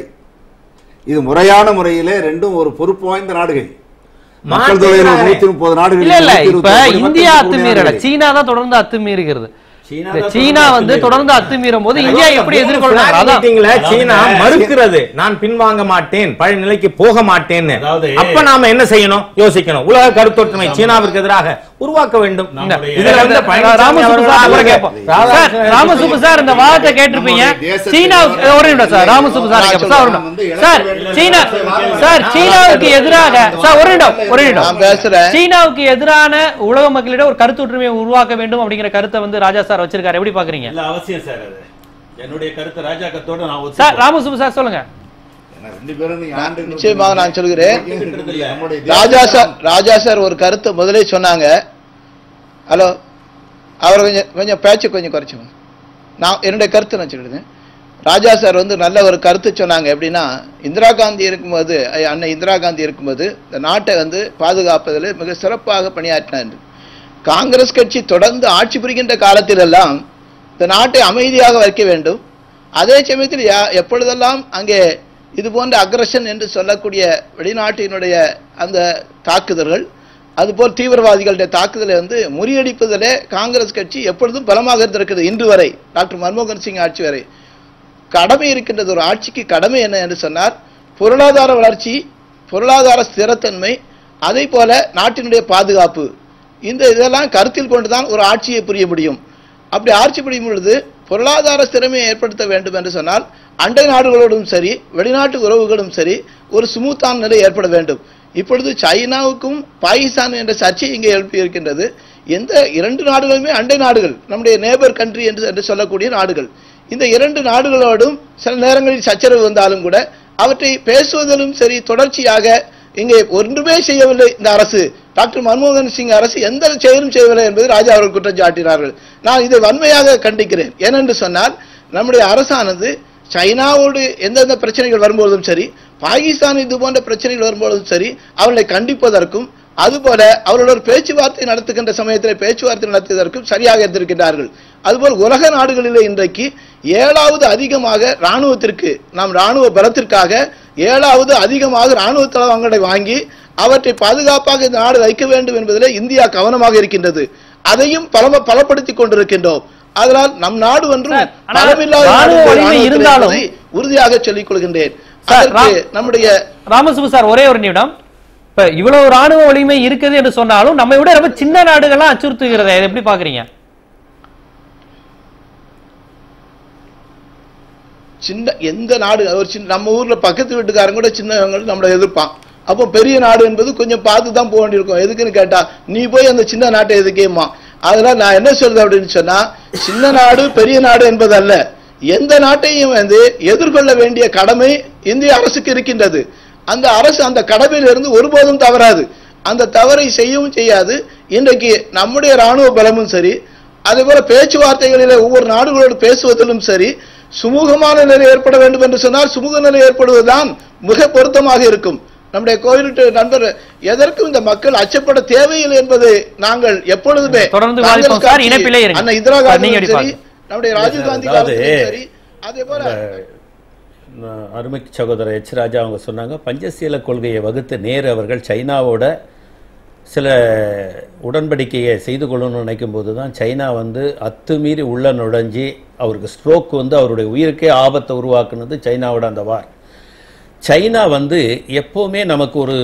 இது முறையான முறையிலே ரெண்டும் ஒரு பொறுப்பு வாய்ந்த நாடுகள் மக்கள் தொகையில் ஒரு நூத்தி முப்பது நாடுகள் இல்ல இல்ல நூத்தி இப்ப இருபத்தி ஒன்பது இந்தியா மக்கள் அத்துமீறல நாடுகள். சீனா தான் தொடர்ந்து அத்துமீறுகிறது சீனா இந்த தான் சீனா தொடர்ந்து வந்து அத்துமீறுது. தொடர்ந்து அத்துமீறும் போது இந்தியா எப்படி எதிர்கொள்றாங்க அதான் மீட்டிங்ல சீனா மறுக்கிறது நான் பின்வாங்க மாட்டேன் பழைய நிலைக்கு போக மாட்டேன்னு அதாவது- அப்ப நாம என்ன செய்யணும் யோசிக்கணும் உலக கருத்தொற்றுமை சீனாவிற்கு எதிராக உருவாக்க வேண்டும் நம்முடைய- இதுல வந்து பழனிசாமி ராமசுப்பு அவர்கள் சார் கூட அவர்கள் கேட்போம். ராதா- சார், ராமசுப்பு சார் இந்த வாதத்தை கேட்டிருப்பீங்க நம்முடைய தேசத்தை சீனா ஒரு நிமிடம் சார் ராமசுப்பு சார் கேட்போம். சார் ஒரு நிமிடம். சார் சீனா சார் சீனாவுக்கு எதிராக சார் ஒரு நிமிடம் ஒரு நான் நிமிடம் பேசுறேன் சீனாவுக்கு எதிரான உலக மக்களிடம் ஒரு கருத்து ஒற்றுமையை உருவாக்க வேண்டும் அப்படிங்கிற கருத்தை வந்து ராஜா சார் வச்சிருக்காரு எப்படி பாக்குறீங்க இல்ல அவசியம் சார் அது என்னுடைய கருத்து ராஜாக்கத்தோட நான் சார் ஒத்துக்கிறேன். ராமசுப்பு சார் சொல்லுங்க ரெண்டு பேரும் நீங்க ஆண்டு நிச்சயமாக நான் சொல்கிறேன் நம்முடைய ராஜா சார் ராஜா சார் ஒரு கருத்தை முதலே சொன்னாங்க ஹலோ அவர் கொஞ்சம் கொஞ்சம் பேச்சு கொஞ்சம் குறைச்சுங்க நான் என்னுடைய கருத்து நான் சொல்லிடுறேன் ராஜா சார் வந்து நல்ல ஒரு கருத்து சொன்னாங்க எப்படின்னா இந்திரா காந்தி இருக்கும்போது ஐயா, அன்னை இந்திரா காந்தி இருக்கும்போது இந்த நாட்டை வந்து பாதுகாப்பதில் மிக சிறப்பாக பணியாற்றினார் என்று. காங்கிரஸ் கட்சி தொடர்ந்து ஆட்சி புரிகின்ற காலத்திலெல்லாம் இந்த நாட்டை அமைதியாக வைக்க வேண்டும் அதே சமயத்தில் யா- எப்பொழுதெல்லாம் அங்கே இது போன்ற அக்ரஷன் என்று சொல்லக்கூடிய வெளிநாட்டினுடைய அந்த தாக்குதல்கள் அதுபோல் தீவிரவாதிகளுடைய தாக்குதலை வந்து முறியடிப்பதிலே காங்கிரஸ் கட்சி எப்பொழுதும் பலமாக இருந்திருக்கிறது இன்று வரை டாக்டர் மன்மோகன் சிங் ஆட்சி வரை கடமை இருக்கின்றது ஒரு ஆட்சிக்கு கடமை என்ன என்று சொன்னார் பொருளாதார வளர்ச்சி பொருளாதார ஸ்திரத்தன்மை அதே போல நாட்டினுடைய பாதுகாப்பு இந்த இதெல்லாம் கருத்தில் கொண்டுதான் ஒரு ஆட்சியை புரிய முடியும் அப்படி ஆட்சி புரியும் பொழுது பொருளாதார ஸ்திரமையை ஏற்படுத்த வேண்டும் என்று சொன்னால் அண்டை நாடுகளோடும் சரி வெளிநாட்டு உறவுகளும் சரி ஒரு சுமூத்தான நிலை ஏற்பட வேண்டும் இப்பொழுது சைனாவுக்கும் பாகிஸ்தான் என்ற சர்ச்சை இங்கே எழுப்பி இருக்கின்றது எந்த இரண்டு நாடுகளுமே அண்டை நாடுகள் நம்முடைய நேபர் கண்ட்ரி என்று என்று சொல்லக்கூடிய நாடுகள் இந்த இரண்டு நாடுகளோடும் சில நேரங்களில் சச்சரவு வந்தாலும் கூட அவற்றை பேசுவதிலும் சரி தொடர்ச்சியாக இங்கே ஒன்றுமே செய்யவில்லை இந்த அரசு டாக்டர் மன்மோகன் சிங் அரசு எந்த செயலும் செய்யவில்லை என்பதை ராஜா அவர்கள் குற்றம் சாட்டினார்கள் நான் இதை வன்மையாக கண்டிக்கிறேன் ஏனென்று சொன்னால் நம்முடைய அரசானது சைனாவோடு எந்தெந்த பிரச்சனைகள் வரும்போதும் சரி பாகிஸ்தான் இது போன்ற பிரச்சனைகள் வரும்போதும் சரி அவர்களை கண்டிப்பதற்கும் அதுபோல அவர்களோட பேச்சுவார்த்தை நடத்துகின்ற சமயத்தில் பேச்சுவார்த்தை நடத்துவதற்கும் சரியாக இருந்திருக்கின்றார்கள் அதுபோல் உலக நாடுகளிலே இன்றைக்கு ஏழாவது அதிகமாக ராணுவத்திற்கு நாம் ராணுவ பலத்திற்காக ஏழாவது அதிகமாக ராணுவ தளவாங்களை வாங்கி அவற்றை பாதுகாப்பாக இந்த நாடு வைக்க வேண்டும் என்பதிலே இந்தியா கவனமாக இருக்கின்றது அதையும் பலம பலப்படுத்திக் கொண்டிருக்கின்றோம் அதனால் நம் நாடு ஒன்றும் சார், ஆனால் பலமில்லாத ராணுவ நாடு வலிமை ராணுவத்திலே இருந்தாலும் என்பதை உறுதியாக சொல்லிக் கொள்கின்றேன் சார், அதற்கு ரா- நம்முடைய ராமசுபு சார் ஒரே ஒரு நிமிடம் இப்ப இவ்வளவு ராணுவ வலிமை இருக்குது என்று சொன்னாலும் நம்மை விட ரொம்ப சின்ன நாடுகள்லாம் அச்சுறுத்துகிறதே இதை எப்படி பாக்குறீங்க சின்ன எந்த நாடு ஒரு சின்ன நம்ம ஊர்ல பக்கத்து வீட்டுக்காரங்க கூட சின்னவங்க நம்மளை எதிர்ப்பான் அப்போ பெரிய நாடு என்பது கொஞ்சம் பார்த்து தான் போக வேண்டியிருக்கும் எதுக்குன்னு கேட்டா நீ போய் அந்த சின்ன நாட்டை எதுக்கேம்மா அதெல்லாம் நான் என்ன சொல்றது அப்படின்னு சொன்னா சின்ன நாடு பெரிய நாடு என்பது அல்ல எந்த நாட்டையும் வந்து எதிர்கொள்ள வேண்டிய கடமை இந்திய அரசுக்கு இருக்கின்றது அந்த அரசு அந்த கடமையிலிருந்து ஒருபோதும் தவறாது அந்த தவறை செய்யவும் செய்யாது இன்றைக்கு நம்முடைய ராணுவ பலமும் சரி அதே போல பேச்சுவார்த்தைகளிலே ஒவ்வொரு நாடுகளோடு பேசுவதிலும் சரி சுமூகமான நிலை ஏற்பட வேண்டும் என்று சொன்னால் சுமூக நிலை ஏற்படுவதுதான் மிக பொருத்தமாக இருக்கும் நம்முடைய கோயிலிட்டு நண்பர் எதற்கும் இந்த மக்கள் அச்சப்பட தேவையில்லை என்பது நாங்கள் எப்பொழுதுமே தொடர்ந்து காங்கிரஸ் விவாதிப்போம் சார். கட்சி, இணைப்பிலே இருங்க. அண்ணா இந்திரா சார், காந்தி நீங்க எப்படி சரி பாருங்க. நம்முடைய ராஜீவ் காந்தி அதாவது, காலத்திலும் சரி அதே போல நான் அருமை சகோதரர் எச் ராஜா அவங்க சொன்னாங்க பஞ்சசீல கொள்கையை வகுத்து நேரு அவர்கள் சைனாவோட சில உடன்படிக்கையை செய்து கொள்ளணும்னு நினைக்கும் போது தான் சைனா வந்து அத்துமீறி உள்ள நுழைஞ்சி அவருக்கு ஸ்ட்ரோக் வந்து அவருடைய உயிருக்கே ஆபத்தை உருவாக்குனது சைனாவோட அந்த வார் சைனா வந்து எப்போவுமே நமக்கு ஒரு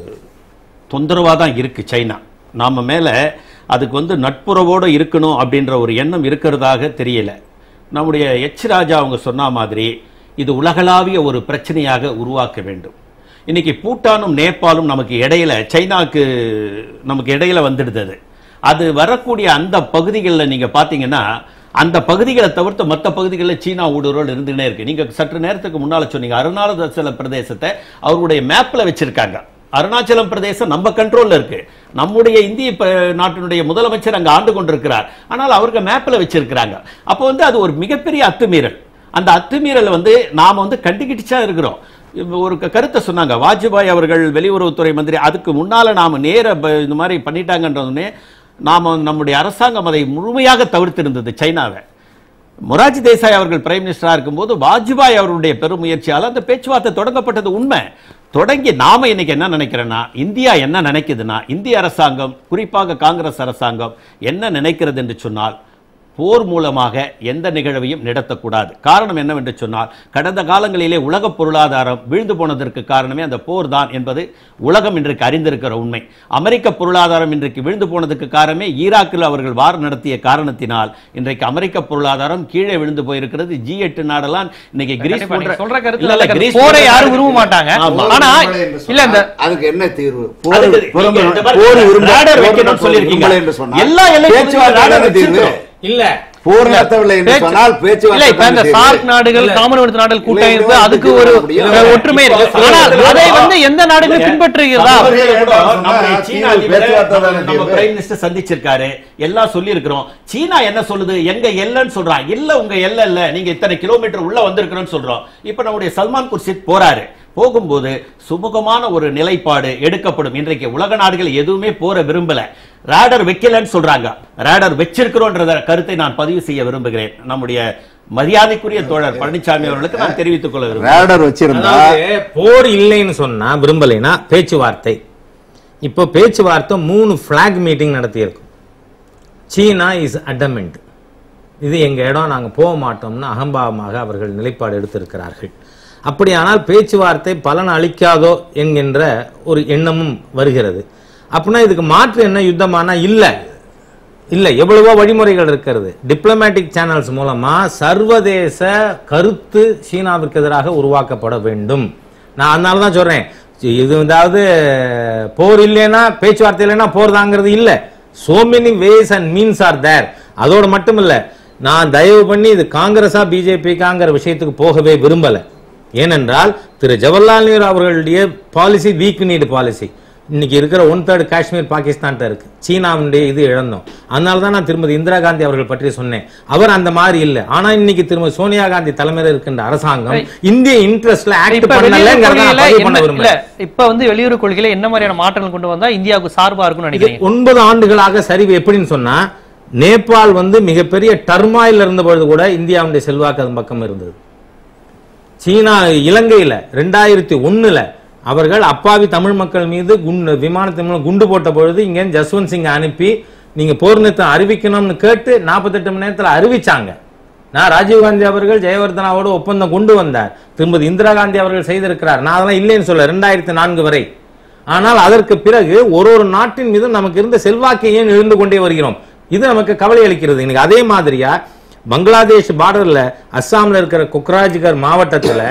தொந்தரவாக தான் இருக்கு சைனா நாம மேலே அதுக்கு வந்து நட்புறவோடு இருக்கணும் அப்படின்ற ஒரு எண்ணம் இருக்கிறதாக தெரியல நம்முடைய எச் ராஜா அவங்க சொன்ன மாதிரி இது உலகளாவிய ஒரு பிரச்சனையாக உருவாக்க வேண்டும் இன்னைக்கு பூட்டானும் நேபாளும் நமக்கு இடையில சைனாக்கு நமக்கு இடையில வந்துடுது அது. அது வரக்கூடிய அந்த பகுதிகளில் நீங்க பார்த்தீங்கன்னா அந்த பகுதிகளை தவிர்த்து மற்ற பகுதிகளில் சீனா ஊடுருவல் இருந்துகிட்டே இருக்கு நீங்க சற்று நேரத்துக்கு முன்னால சொன்னீங்க அருணாச்சல பிரதேசத்தை அவருடைய மேப்ல வச்சிருக்காங்க அருணாச்சலம் பிரதேசம் நம்ம கண்ட்ரோல்ல இருக்கு நம்முடைய இந்திய ப- நாட்டினுடைய முதலமைச்சர் அங்க ஆண்டு கொண்டிருக்கிறார் ஆனால் அவருக்கு மேப்ல வச்சிருக்கிறாங்க அப்போ வந்து அது ஒரு மிகப்பெரிய அத்துமீறல் அந்த அத்துமீறல் வந்து நாம வந்து கண்டுகிட்டுச்சா இருக்கிறோம் இப்ப ஒரு க- கருத்தை சொன்னாங்க வாஜ்பாய் அவர்கள் வெளியுறவுத்துறை மந்திரி அதுக்கு முன்னால நாம நேர ப- இந்த மாதிரி பண்ணிட்டாங்கன்றதுனே நாம நம்முடைய அரசாங்கம் அதை முழுமையாக தவிர்த்திருந்தது சைனாவை மொராஜி தேசாய் அவர்கள் பிரைம் மினிஸ்டரா இருக்கும்போது வாஜ்பாய் அவருடைய பெருமுயற்சியால் அந்த பேச்சுவார்த்தை தொடங்கப்பட்டது உண்மை தொடங்கி நாம இன்னைக்கு என்ன நினைக்கிறேன்னா இந்தியா என்ன நினைக்குதுன்னா இந்திய அரசாங்கம் குறிப்பாக காங்கிரஸ் அரசாங்கம் என்ன நினைக்கிறது என்று சொன்னால் போர் மூலமாக எந்த நிகழ்வையும் நடத்தக்கூடாது காரணம் என்னவென்று சொன்னால் கடந்த காலங்களிலே உலக பொருளாதாரம் வீழ்ந்து போனதற்கு காரணமே அந்த போர் தான் என்பது உலகம் இன்றைக்கு அறிந்திருக்கிற உண்மை அமெரிக்க பொருளாதாரம் இன்றைக்கு வீழ்ந்து போனதுக்கு காரணமே ஈராக்கில் அவர்கள் வார் நடத்திய காரணத்தினால் இன்றைக்கு அமெரிக்க பொருளாதாரம் கீழே விழுந்து போயிருக்கிறது ஜி எட்டு நாடெல்லாம் இன்னைக்கு கிரீஸ் கண்டிப்பா நீங்க போன்ற சொல்ற கருத்து இல்ல, இல்ல, நல்ல கருத்து. கிரீஸ் போரை போன்ற யாரும் நாடுகள் விரும்ப மாட்டாங்க ஆமா. ஆனா விரும்பலை என்று இல்ல இந்த சொன்னால் அதுக்கு என்ன தீர்வு போர் அதுக்கு விரும்ப- நீங்க இந்த மாதிரி போர் விரும்ப- radar போர் வைக்கணும்னு விரும்ப- சொல்லியிருக்கீங்க. விரும்பலை என்று சொன்னால் எல்லா எல்லைக்கும் பேச்சுவார்த்தை radar தானே தீர்வு. வச்சிருக்கிறோம். இல்ல போர் நடத்தவில்லை என்று பேச்சு- சொன்னால் இல்ல பேச்சுவார்த்தை இப்ப இந்த தானே தீர்வு. சார்க் நாடுகள் இல்ல. காமன்வெல்த் நாடுகள் கூட்டமைப்பு இல்ல, அதுக்கு இல்ல, ஒரு முடியாது. அஹ், ஒற்றுமை இருக்கு இப்போ ஆனால் சகோதரர்களே, அதை வந்து எந்த நாடுமே இல்ல. பின்பற்றுகிறதா சகோதரர்களே கூட சொன்னா நம்முடைய சீனா தீர்வு அதிபரை பேச்சுவார்த்தை நம்ம- தானே நம்ம தீர்வு. பிரைம் மினிஸ்டர் சந்திச்சிருக்காரு எல்லாம் சொல்லி இருக்கிறோம் சீனா என்ன சொல்லுது எங்க எல்லைன்னு சொல்றான் இல்ல உங்க எல்லை இல்ல நீங்க இத்தனை கிலோமீட்டர் உள்ள வந்திருக்கிறோம்னு சொல்றோம் இப்ப நம்முடைய சல்மான் குர்ஷித் போறாரு போகும்போது சுமூகமான ஒரு நிலைப்பாடு எடுக்கப்படும் இன்றைக்கு உலக நாடுகள் எதுவுமே போற விரும்பல ரேடர் வைக்கலன்னு சொல்றாங்க ரேடர் வச்சிருக்கிறோன்ற கருத்தை நான் பதிவு செய்ய விரும்புகிறேன் நம்முடைய மரியாதைக்குரிய தோழர் பழனிசாமி அவர்களுக்கு நான் தெரிவித்துக் கொள்ள விரும்புகிறேன் ரேடர் வச்சிருந்தா அதாவது போர் இல்லைன்னு சொன்னா விரும்பலைன்னா பேச்சுவார்த்தை இப்போ பேச்சுவார்த்தை மூணு பிளாக் மீட்டிங் நடத்தியிருக்கோம் சீனா இஸ் அடமெண்ட் இது எங்க இடம் நாங்க போக மாட்டோம்னு அகம்பாவமாக அவர்கள் நிலைப்பாடு எடுத்திருக்கிறார்கள் அப்படியானால் பேச்சுவார்த்தை பலன் அளிக்காதோ என்கின்ற ஒரு எண்ணமும் வருகிறது அப்படின்னா இதுக்கு மாற்று என்ன யுத்தமானா இல்ல இல்ல எவ்வளவோ வழிமுறைகள் இருக்கிறது டிப்ளமேட்டிக் சேனல்ஸ் மூலமா சர்வதேச கருத்து சீனாவிற்கு எதிராக உருவாக்கப்பட வேண்டும் நான் அதனால தான் சொல்றேன் இது அதாவது போர் இல்லைன்னா பேச்சுவார்த்தை இல்லைன்னா போர் தாங்கிறது இல்ல so many ways and means are there அதோட மட்டும் இல்ல நான் தயவு பண்ணி இது காங்கிரஸா பிஜேபிக்காங்கிற விஷயத்துக்கு போகவே விரும்பல ஏனென்றால் திரு ஜவஹர்லால் நேரு அவர்களுடைய பாலிசி வீக் நீடு பாலிசி இன்னைக்கு இருக்கிற ஒன் தேர்ட் காஷ்மீர் பாகிஸ்தான்கிட்ட இருக்கு சீனாவுடைய இது இழந்தோம் அதனால தான் நான் திருமதி இந்திரா காந்தி அவர்கள் பற்றி சொன்னேன் அவர் அந்த மாதிரி இல்லை ஆனா இன்னைக்கு திருமதி சோனியா காந்தி தலைமையில் இருக்கின்ற அரசாங்கம் இந்திய இன்ட்ரெஸ்ட்ல ஆக்ட் இப்ப வெளியுறவு பண்ணலங்கிறத நான் கொள்கையில பதிவு பண்ண என்ன- விரும்புறேன் இல்ல இப்ப வந்து வெளியுறவு கொள்கையில என்ன மாதிரியான மாற்றங்கள் கொண்டு வந்தா இந்தியாவுக்கு சார்பா இருக்கும்னு இது நினைக்கிறீங்க ஒன்பது ஆண்டுகளாக சரிவு எப்படின்னு சொன்னா நேபாள் வந்து மிகப்பெரிய டர்மாயில் இருந்த பொழுது கூட இந்தியாவுடைய செல்வாக்கு அதன் பக்கம் இருந்தது சீனா இலங்கையில ரெண்டாயிரத்தி ஒண்ணுல அவர்கள் அப்பாவி தமிழ் மக்கள் மீது குண்டு விமானத்தின் மூலம் குண்டு போட்ட பொழுது இங்க ஜஸ்வந்த் சிங் அனுப்பி நீங்க போர் நிறுத்தம் அறிவிக்கணும்னு கேட்டு நாற்பத்தெட்டு மணி நேரத்துல அறிவிச்சாங்க நான் ராஜீவ் காந்தி அவர்கள் ஜெயவர்தனாவோட ஒப்பந்தம் கொண்டு வந்தார் திரும்பதி இந்திரா காந்தி அவர்கள் செய்திருக்கிறார் நான் அதெல்லாம் இல்லைன்னு சொல்ல ரெண்டாயிரத்தி நான்கு வரை ஆனால் அதற்கு பிறகு ஒரு ஒரு நாட்டின் மீது நமக்கு இருந்த செல்வாக்கை ஏன் எழுந்து கொண்டே வருகிறோம் இது நமக்கு கவலை அளிக்கிறது இன்னைக்கு அதே மாதிரியா பங்களாதேஷ் பார்டர்ல அஸ்ஸாம்ல இருக்கிற குக்ராஜ்கர் மாவட்டத்துல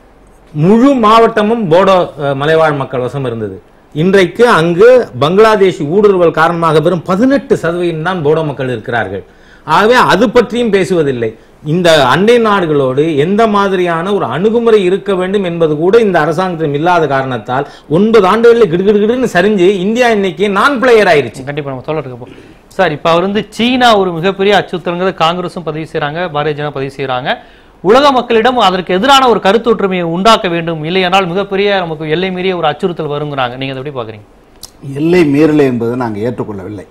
முழு மாவட்டமும் போடோ அஹ், மலைவாழ் மக்கள் வசம் இருந்தது இன்றைக்கு அங்கு பங்களாதேஷ் ஊடுருவல் காரணமாக வெறும் பதினெட்டு சதவீதம் தான் போடோ மக்கள் இருக்கிறார்கள் ஆகவே அது பற்றியும் பேசுவதில்லை இந்த அண்டை நாடுகளோடு எந்த மாதிரியான ஒரு அணுகுமுறை இருக்க வேண்டும் என்பது கூட இந்த அரசாங்கத்திடம் இல்லாத காரணத்தால் ஒன்பது ஆண்டுகளில் கிடுகிடுகிடுன்னு சரிஞ்சு இந்தியா இன்னைக்கு நான் பிளேயர் ஆயிருச்சு கண்டிப்பா நம்ம தோழருக்கு போ சார் இப்ப அவர் வந்து சீனா ஒரு மிகப்பெரிய அச்சுறுத்தல்ங்கிறத காங்கிரஸும் பதிவு செய்றாங்க பாரதிய ஜனதா பதிவு செய்றாங்க உலக மக்களிடம் அதற்கு எதிரான ஒரு கருத்தொற்றுமையை உண்டாக்க வேண்டும் இல்லையானால் மிகப்பெரிய நமக்கு எல்லை மீறிய ஒரு அச்சுறுத்தல் வருங்கிறாங்க நீங்க அதை எப்படி பாக்குறீங்க எல்லை மீறலை என்பதை நாங்கள் ஏற்றுக்கொள்ளவில்லை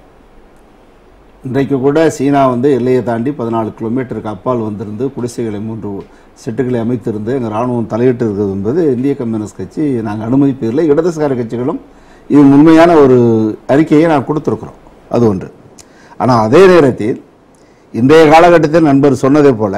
இன்றைக்கு கூட சீனா வந்து எல்லையை தாண்டி பதினாலு கிலோமீட்டருக்கு அப்பால் வந்திருந்து குடிசைகளை மூன்று செட்டுகளை அமைத்திருந்து எங்கள் ராணுவம் தலையிட்டு இருக்கிறது என்பது இந்திய கம்யூனிஸ்ட் கட்சி நாங்கள் அனுமதிப்பதில்லை இடதுசாரி கட்சிகளும் இது உண்மையான ஒரு அறிக்கையை நான் கொடுத்துருக்குறோம் அது ஒன்று ஆனால் அதே நேரத்தில் இன்றைய காலகட்டத்தில் நண்பர் சொன்னதை போல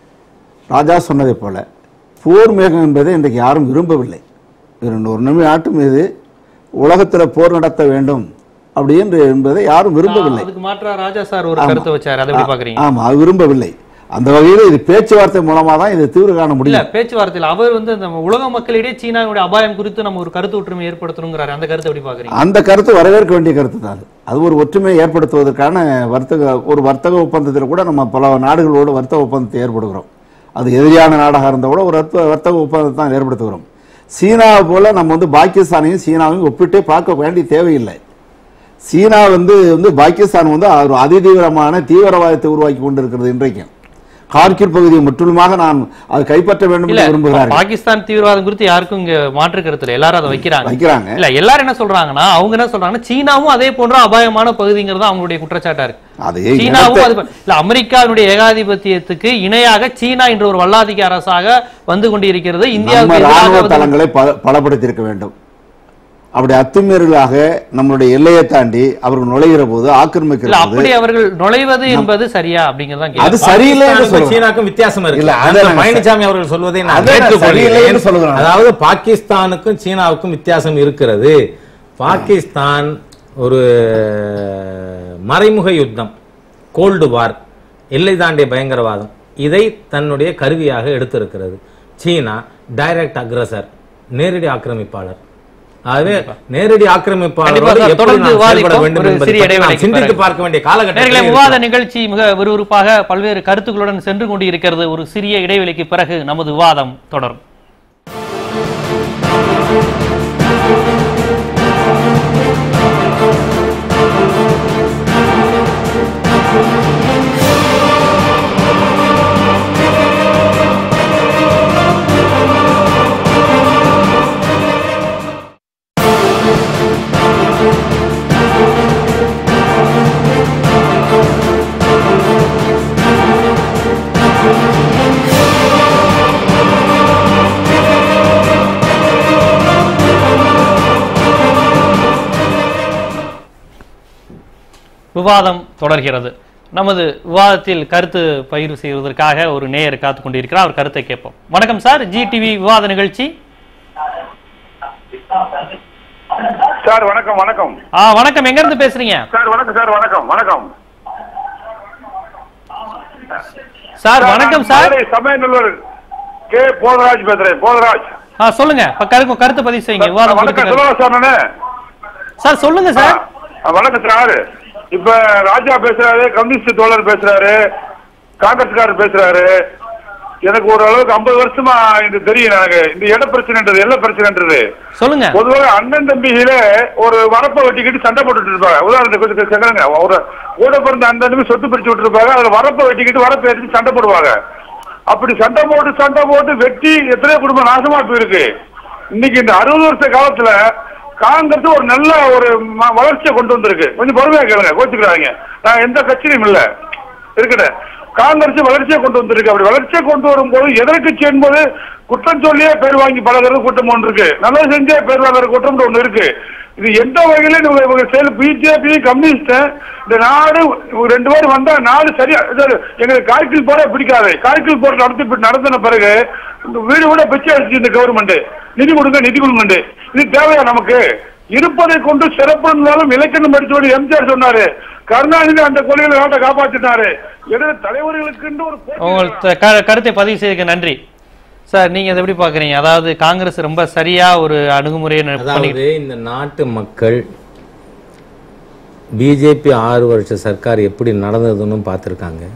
ராஜா சொன்னதைப் போல போர் மேகம் என்பதை இன்றைக்கு யாரும் விரும்பவில்லை இரண்டு ஒரு நிமிடம் நாட்டு மீது உலகத்தில் போர் நடத்த வேண்டும் அப்படி என்று என்பதை யாரும் விரும்பவில்லை அதுக்கு மாற்றா ராஜா சார் ஒரு ஆமா. கருத்தை வச்சாரு அதை எப்படி பாக்குறீங்க ஆமா அது விரும்பவில்லை அந்த வகையில் இது பேச்சுவார்த்தை மூலமா தான் இதை தீர்வு காண இல்ல முடியும் பேச்சுவார்த்தையில் அவர் வந்து நம்ம உலக மக்களிடையே சீனாவுடைய அபாயம் குறித்து நம்ம ஒரு கருத்து ஒற்றுமை ஏற்படுத்தணுங்கிறாரு அந்த கருத்தை எப்படி பாக்குறீங்க அந்த கருத்து வரவேற்க வேண்டிய கருத்து தான் அது. அது ஒரு ஒற்றுமையை ஏற்படுத்துவதற்கான வர்த்தக ஒரு வர்த்தக ஒப்பந்தத்தில் கூட நம்ம பல நாடுகளோடு வர்த்தக ஒப்பந்தத்தை ஏற்படுகிறோம் அது எதிரியான நாடாக இருந்தால் கூட ஒரு வர்த்த- வர்த்தக ஒப்பந்தத்தை தான் ஏற்படுத்துகிறோம் சீனாவை போல நம்ம வந்து பாகிஸ்தானையும் சீனாவையும் ஒப்பிட்டே பார்க்க வேண்டிய தேவையில்லை சீனா வந்து வந்து பாகிஸ்தான் வந்து ஒரு அதிதீவிரமான தீவிரவாதத்தை உருவாக்கி கொண்டிருக்கிறது இன்றைக்கும் கார்கில் பகுதியை முற்றிலுமாக நான் அதை கைப்பற்ற வேண்டும் இல்ல என்று விரும்புகிறார்கள் பாகிஸ்தான் தீவிரவாதம் குறித்து யாருக்கும் இங்க மாற்று கருத்து இல்ல எல்லாரும் அதை வைக்கிறாங்க வைக்கிறாங்க இல்ல எல்லாரும் என்ன சொல்றாங்கன்னா அவங்க என்ன சொல்றாங்கன்னா சீனாவும் அதே போன்ற அபாயமான பகுதிங்கிறது அவங்களுடைய குற்றச்சாட்டா இருக்கு அது சீனாவும் இடத்தை- அது ப- இல்ல அமெரிக்காவினுடைய ஏகாதிபத்தியத்துக்கு இணையாக சீனா என்ற ஒரு வல்லாதிக்க அரசாக வந்து கொண்டிருக்கிறது நம்ம இந்தியாவுக்கு எதிராக ராணுவ வந்து- தளங்களை பல- பலப்படுத்தியிருக்க வேண்டும் அப்படி அத்துமீறலாக நம்மளுடைய எல்லையை தாண்டி அவர்கள் நுழைகிற போது இல்ல ஆக்கிரமிக்கிற போது அப்படி அவர்கள் நுழைவது என்பது சரியா அப்படிங்கறதான் அது கேள்வி. சரியில்லை என்று பாகிஸ்தானுக்கும் சொல்றேன். சீனாக்கும் வித்தியாசம் இருக்கு இல்ல, அதை அந்த நான் பழனிசாமி அவர்கள் சொல்வதை நான் அதை நான் ஏற்றுக்கொள்கிறேன். சரியில்லை என்று சொல்லுகிறேன். அதாவது பாகிஸ்தானுக்கும் சீனாவுக்கும் வித்தியாசம் இருக்கிறது பாகிஸ்தான் ஒரு மறைமுக யுத்தம் கோல்டு வார் எல்லை தாண்டிய பயங்கரவாதம் இதை தன்னுடைய கருவியாக எடுத்திருக்கிறது சீனா டைரக்ட் அக்ரசர் நேரடி ஆக்கிரமிப்பாளர் ஆகவே நேரடி கண்டிப்பா ஆக்கிரமிப்பாளரோடு சார், எப்படி தொடர்ந்து நாம் செயல்பட விவாதிப்போம். வேண்டும் ஒரு என்பதை சிறிய பற்றி நாம் இடைவேளைக்கு சிந்தித்து பிறகு. பார்க்க வேண்டிய நேயர்களே காலகட்டத்தில் விவாத இருக்கிறோம். நிகழ்ச்சி மிக விறுவிறுப்பாக பல்வேறு கருத்துக்களுடன் சென்று கொண்டிருக்கிறது ஒரு சிறிய இடைவெளிக்கு பிறகு நமது விவாதம் தொடரும் விவாதம் தொடர்கிறது நமது விவாதத்தில் கருத்து பகிர்வு செய்வதற்காக ஒரு நேயர் காத்து கொண்டிருக்கிறார் அவர் கருத்தை கேட்போம் வணக்கம் சார் ஜி டிவி விவாத நிகழ்ச்சி சார் வணக்கம் வணக்கம் ஆ வணக்கம் எங்க இருந்து பேசுறீங்க சார் வணக்கம் சார் வணக்கம் வணக்கம் சார் வணக்கம் சார் மதுரை சமயநல்லூர் கே போதராஜ் பேசுறேன் போதராஜ் ஆ சொல்லுங்க இப்ப கருத்து கருத்து பதிவு செய்யுங்க விவாதம் வணக்கம் குறித்து சொல்லுவா சார் நானு சார் சொல்லுங்க சார் ஆ, வணக்கம் சார் இப்ப ராஜா பேசுறாரு கம்யூனிஸ்ட் தோழர் பேசுறாரு காங்கிரஸ்காரர் பேசுறாரு எனக்கு ஓரளவுக்கு ஐம்பது வருஷமா இது தெரியும் எனக்கு இந்த இட பிரச்சனைன்றது என்ன பிரச்சனைன்றது சொல்லுங்க பொதுவாக அண்ணன் தம்பியில ஒரு வரப்பை வெட்டிக்கிட்டு சண்டை போட்டுட்டு இருப்பாங்க உதாரணத்துக்கு கொஞ்சம் கேக்குறேங்க ஒரு கூட பிறந்த அண்ணன் தம்பி சொத்து பிரிச்சு விட்டுருப்பாங்க அதுல வரப்பை வெட்டிக்கிட்டு வரப்பை எடுத்து சண்டை போடுவாங்க அப்படி சண்டை போட்டு சண்டை போட்டு வெட்டி எத்தனையோ குடும்பம் நாசமா போயிருக்கு இன்னைக்கு இந்த அறுபது வருஷ காலத்துல காங்கிரஸ் ஒரு நல்ல ஒரு ம- வளர்ச்சியை கொண்டு வந்திருக்கு கொஞ்சம் பொறுமையா கேளுங்க கோச்சுக்கிறாங்க நான் எந்த கட்சியிலும் இல்ல இருக்கட்டும் காங்கிரஸ் வளர்ச்சியை கொண்டு வந்திருக்கு அப்படி வளர்ச்சியை கொண்டு வரும்போது எதிர்க்கட்சி என்பது குற்றம் சொல்லியே பேர் வாங்கி பழகிறது கூட்டம் ஒன்று இருக்கு நல்லது செஞ்சே பேர் வாங்குற கூட்டம் ஒன்று இருக்கு இது எந்த வகையிலும் இவங்க இவங்க செயல் பிஜேபி கம்யூனிஸ்ட் இந்த நாடு இவங்க ரெண்டு பேரும் வந்தா நாடு சரியா இது எங்களுக்கு காய்ச்சல் போட பிடிக்காது காய்ச்சல் போர் நடத்தி நடத்தின பிறகு இந்த வீடு கூட பிச்சை அடிச்சு இந்த கவர்மெண்ட் நிதி கொடுங்க நிதி கொடுங்க இது தேவையா நமக்கு இருப்பதை கொண்டு சிறப்பு இருந்தாலும் இலக்கணம் படிச்சோடு எம்ஜிஆர் சொன்னாரு கருணாநிதி அந்த கொள்கைகளை நாட்டை காப்பாற்றினாரு எனவே தலைவர்களுக்கு ஒரு போட்டி உங்கள் த- க- கருத்தை பதிவு செய்ததுக்கு நன்றி சார் நீங்க இதை எப்படி பாக்குறீங்க அதாவது காங்கிரஸ் ரொம்ப சரியா ஒரு அணுகுமுறையை ந- பண்ணிட்டு அதாவது இந்த நாட்டு மக்கள் பிஜேபி ஆறு வருஷ சர்க்கார் எப்படி நடந்ததுன்னு பார்த்துருக்காங்க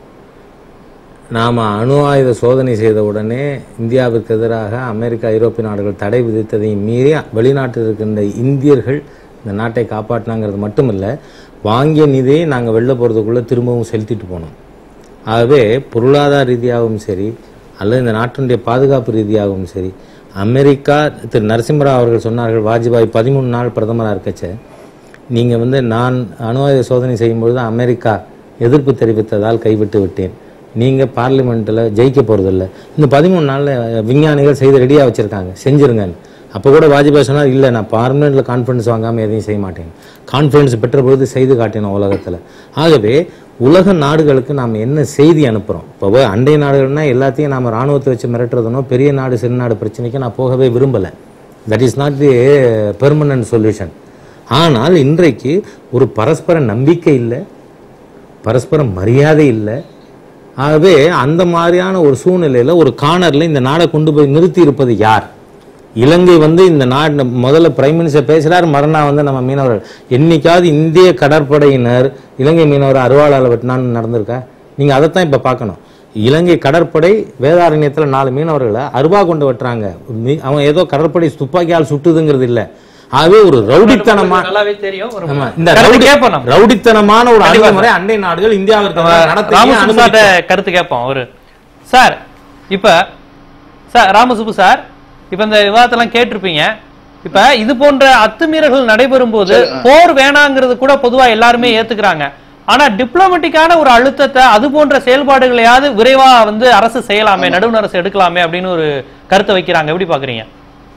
நாம் அணு ஆயுத சோதனை செய்த உடனே இந்தியாவிற்கு எதிராக அமெரிக்கா ஐரோப்பிய நாடுகள் தடை விதித்ததையும் மீறி வெளிநாட்டில் இருக்கின்ற இந்தியர்கள் இந்த நாட்டை காப்பாற்றினாங்கிறது மட்டும் இல்லை வாங்கிய நிதியை நாங்கள் வெளில போகிறதுக்குள்ளே திரும்பவும் செலுத்திட்டு போனோம் ஆகவே பொருளாதார ரீதியாகவும் சரி அல்லது இந்த நாட்டினுடைய பாதுகாப்பு ரீதியாகவும் சரி அமெரிக்கா திரு நரசிம்மராவ் அவர்கள் சொன்னார்கள் வாஜ்பாய் பதிமூணு நாள் பிரதமராக இருக்கச்ச நீங்கள் வந்து நான் அணு ஆயுத சோதனை செய்யும்பொழுது அமெரிக்கா எதிர்ப்பு தெரிவித்ததால் கைவிட்டு விட்டேன் நீங்கள் பார்லிமெண்ட்டில் ஜெயிக்க போகிறதில்ல இந்த பதிமூணு நாளில் விஞ்ஞானிகள் செய்து ரெடியாக வச்சுருக்காங்க செஞ்சுருங்கன்னு அப்போ கூட வாஜ்பாய் சொன்னார் இல்லை நான் பார்லிமெண்ட்டில் கான்ஃபிடன்ஸ் வாங்காமல் எதையும் செய்ய மாட்டேன் கான்ஃபிடன்ஸ் பெற்ற பொழுது செய்து காட்டினோம் உலகத்தில் ஆகவே உலக நாடுகளுக்கு நாம் என்ன செய்தி அனுப்புகிறோம் இப்போ போய் அண்டை நாடுகள்னா எல்லாத்தையும் நாம் ராணுவத்தை வச்சு மிரட்டுறதுனோ பெரிய நாடு சிறு நாடு பிரச்சனைக்கு நான் போகவே விரும்பலை that is not the permanent solution ஆனால் இன்றைக்கு ஒரு பரஸ்பர நம்பிக்கை இல்லை பரஸ்பர மரியாதை இல்லை ஆகவே அந்த மாதிரியான ஒரு சூழ்நிலையில் ஒரு கார்னரில் இந்த நாடை கொண்டு போய் நிறுத்தி இருப்பது யார் இலங்கை வந்து இந்த நாடு முதல்ல பிரைம் மினிஸ்டர் பேசுகிறார் மறுநாள் வந்து நம்ம மீனவர்கள் என்னைக்காவது இந்திய கடற்படையினர் இலங்கை மீனவர் அருவாளால் வெட்டினான்னு நடந்திருக்கா நீங்கள் அதைத்தான் இப்போ பார்க்கணும் இலங்கை கடற்படை வேதாரண்யத்தில் நாலு மீனவர்களை அருவா கொண்டு வெட்டுறாங்க மீ- அவன் ஏதோ கடற்படை துப்பாக்கியால் சுட்டுதுங்கிறது இல்லை ஆகவே ஒரு ரவுடித்தனமா நல்லாவே தெரியும் ஒரு ஆமா, இந்த கருத்து ரவுடி- கேட்போம் நம்ம. ரவுடித்தனமான ஒரு கண்டிப்பா அணுகுமுறை அண்டை நாடுகள் இந்தியாவிற்கு நடத்த ராமசுப்பு சார்ட்ட கருத்து கேட்போம் அவரு சார் இப்ப சார் ராமசுப்பு சார் இப்ப இந்த விவாதத்தெல்லாம் கேட்டிருப்பீங்க இப்ப இது போன்ற அத்துமீறல்கள் நடைபெறும் போது போர் வேணாங்கிறது கூட பொதுவா எல்லாருமே ஏத்துக்கிறாங்க ஆனா டிப்ளமேட்டிக்கான ஒரு அழுத்தத்தை அது போன்ற செயல்பாடுகளையாவது விரைவா வந்து அரசு செய்யலாமே நடுவண் அரசு எடுக்கலாமே அப்படின்னு ஒரு கருத்தை வைக்கிறாங்க எப்படி பாக்குறீங்க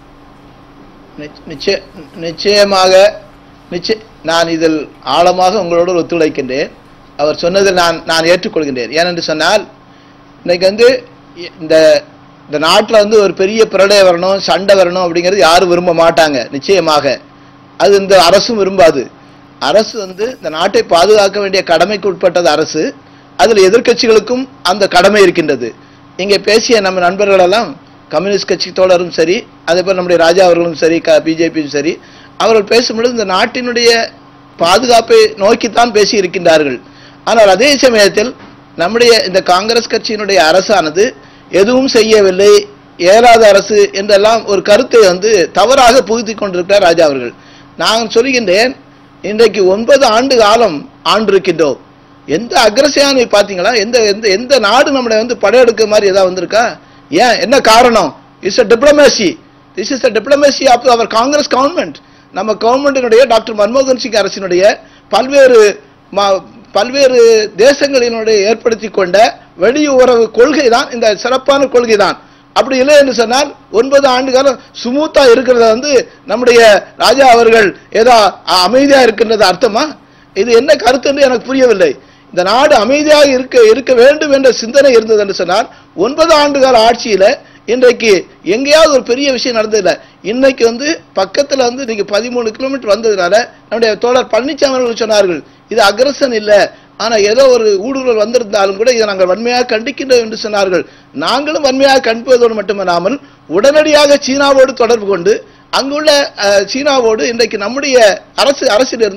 நிச்ச- நிச்சய நிச்சயமாக நிச்சய நான் இதில் ஆழமாக உங்களோடு ஒத்துழைக்கின்றேன் அவர் சொன்னதில் நான் நான் ஏற்றுக்கொள்கின்றேன் ஏனென்று சொன்னால் இன்னைக்கு வந்து இ- இந்த இந்த நாட்டில் வந்து ஒரு பெரிய பிரளயம் வரணும் சண்டை வரணும் அப்படிங்கிறது யாரும் விரும்ப மாட்டாங்க நிச்சயமாக அது இந்த அரசும் விரும்பாது அரசு வந்து இந்த நாட்டை பாதுகாக்க வேண்டிய கடமைக்கு உட்பட்டது அரசு அதில் எதிர்க்கட்சிகளுக்கும் அந்த கடமை இருக்கின்றது இங்கே பேசிய நம்ம நண்பர்கள் எல்லாம் கம்யூனிஸ்ட் கட்சி தோழரும் சரி அதே போல் நம்முடைய ராஜா அவர்களும் சரி க பிஜேபியும் சரி அவர்கள் பேசும்பொழுது இந்த நாட்டினுடைய பாதுகாப்பை நோக்கித்தான் பேசி இருக்கின்றார்கள் ஆனால் அதே சமயத்தில் நம்முடைய இந்த காங்கிரஸ் கட்சியினுடைய அரசானது எதுவும் செய்யவில்லை இயலாத அரசு என்றெல்லாம் ஒரு கருத்தை வந்து தவறாக புகுத்தி கொண்டிருக்கிறார் ராஜா அவர்கள் நான் சொல்கின்றேன் இன்றைக்கு ஒன்பது ஆண்டு காலம் ஆண்டிருக்கின்றோம் எந்த அக்ரஸியான பார்த்தீங்களா எந்த எந்த எந்த நாடு நம்மளை வந்து படையெடுக்க மாதிரி ஏதாவது வந்திருக்கா ஏன் என்ன காரணம் it's a diplomacy this is a diplomacy of our Congress government நம்ம கவர்மெண்டினுடைய டாக்டர் மன்மோகன் சிங் அரசினுடைய பல்வேறு ம- பல்வேறு தேசங்களினுடைய ஏற்படுத்தி கொண்ட வெளியுறவு கொள்கை தான் இந்த சிறப்பான கொள்கை தான் அப்படி இல்லை என்று சொன்னால் ஒன்பது ஆண்டு காலம் சுமூத்தா இருக்கிறத வந்து நம்முடைய ராஜா அவர்கள் ஏதோ அ- அமைதியா இருக்கின்றது அர்த்தமா இது என்ன கருத்து என்று எனக்கு புரியவில்லை இந்த நாடு அமைதியாக இருக்க இருக்க வேண்டும் என்ற சிந்தனை இருந்தது என்று சொன்னால் ஒன்பது ஆண்டு கால ஆட்சியில இன்றைக்கு எங்கேயாவது ஒரு பெரிய விஷயம் நடந்ததில்லை இன்னைக்கு வந்து பக்கத்துல வந்து இன்னைக்கு பதிமூணு கிலோமீட்டர் வந்ததுனால நம்முடைய தோழர் பழனிசாமி அவர்கள் சொன்னார்கள் இது அக்ரஷன் இல்லை ஆனா ஏதோ ஒரு ஊடுருவல் வந்திருந்தாலும் கூட இதை நாங்கள் வன்மையாக கண்டிக்கின்றோம் என்று சொன்னார்கள் நாங்களும் வன்மையாக கண்டிப்பதோடு மட்டுமல்லாமல் உடனடியாக சீனாவோடு தொடர்பு கொண்டு அங்குள்ள அஹ், சீனாவோடு இன்றைக்கு நம்முடைய அரசு அரசிலிருந்து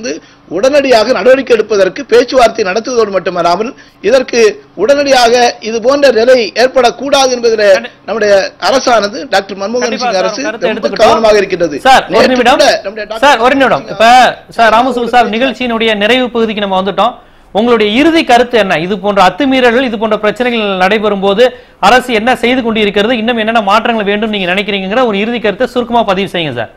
உடனடியாக நடவடிக்கை எடுப்பதற்கு பேச்சுவார்த்தை நடத்துவதோடு மட்டுமல்லாமல் இதற்கு உடனடியாக இது போன்ற நிலை ஏற்படக்கூடாது என்பதில் நம்முடைய அரசானது டாக்டர் மன்மோகன் கண்டிப்பா சிங் சார், அரசு உங்க கருத்தை ரொம்ப எடுத்துக்கிட்டோம். கவனமாக இருக்கின்றது சார் ஒரு நேற்று நிமிடம் கூட நம்முடைய டாக்டர் சார் ஒரு நிமிடம் இப்ப சார் ராமசு சார் நிகழ்ச்சியினுடைய நிறைவு பகுதிக்கு நம்ம வந்துட்டோம் உங்களுடைய இறுதி கருத்து என்ன இது போன்ற அத்துமீறல்கள் இது போன்ற பிரச்சனைகள் நடைபெறும் போது அரசு என்ன செய்து கொண்டு இருக்கிறது இன்னும் என்னென்ன மாற்றங்கள் வேண்டும் நீங்க நினைக்கிறீங்கிற ஒரு இறுதி கருத்தை சுருக்கமா பதிவு செய்யுங்க சார்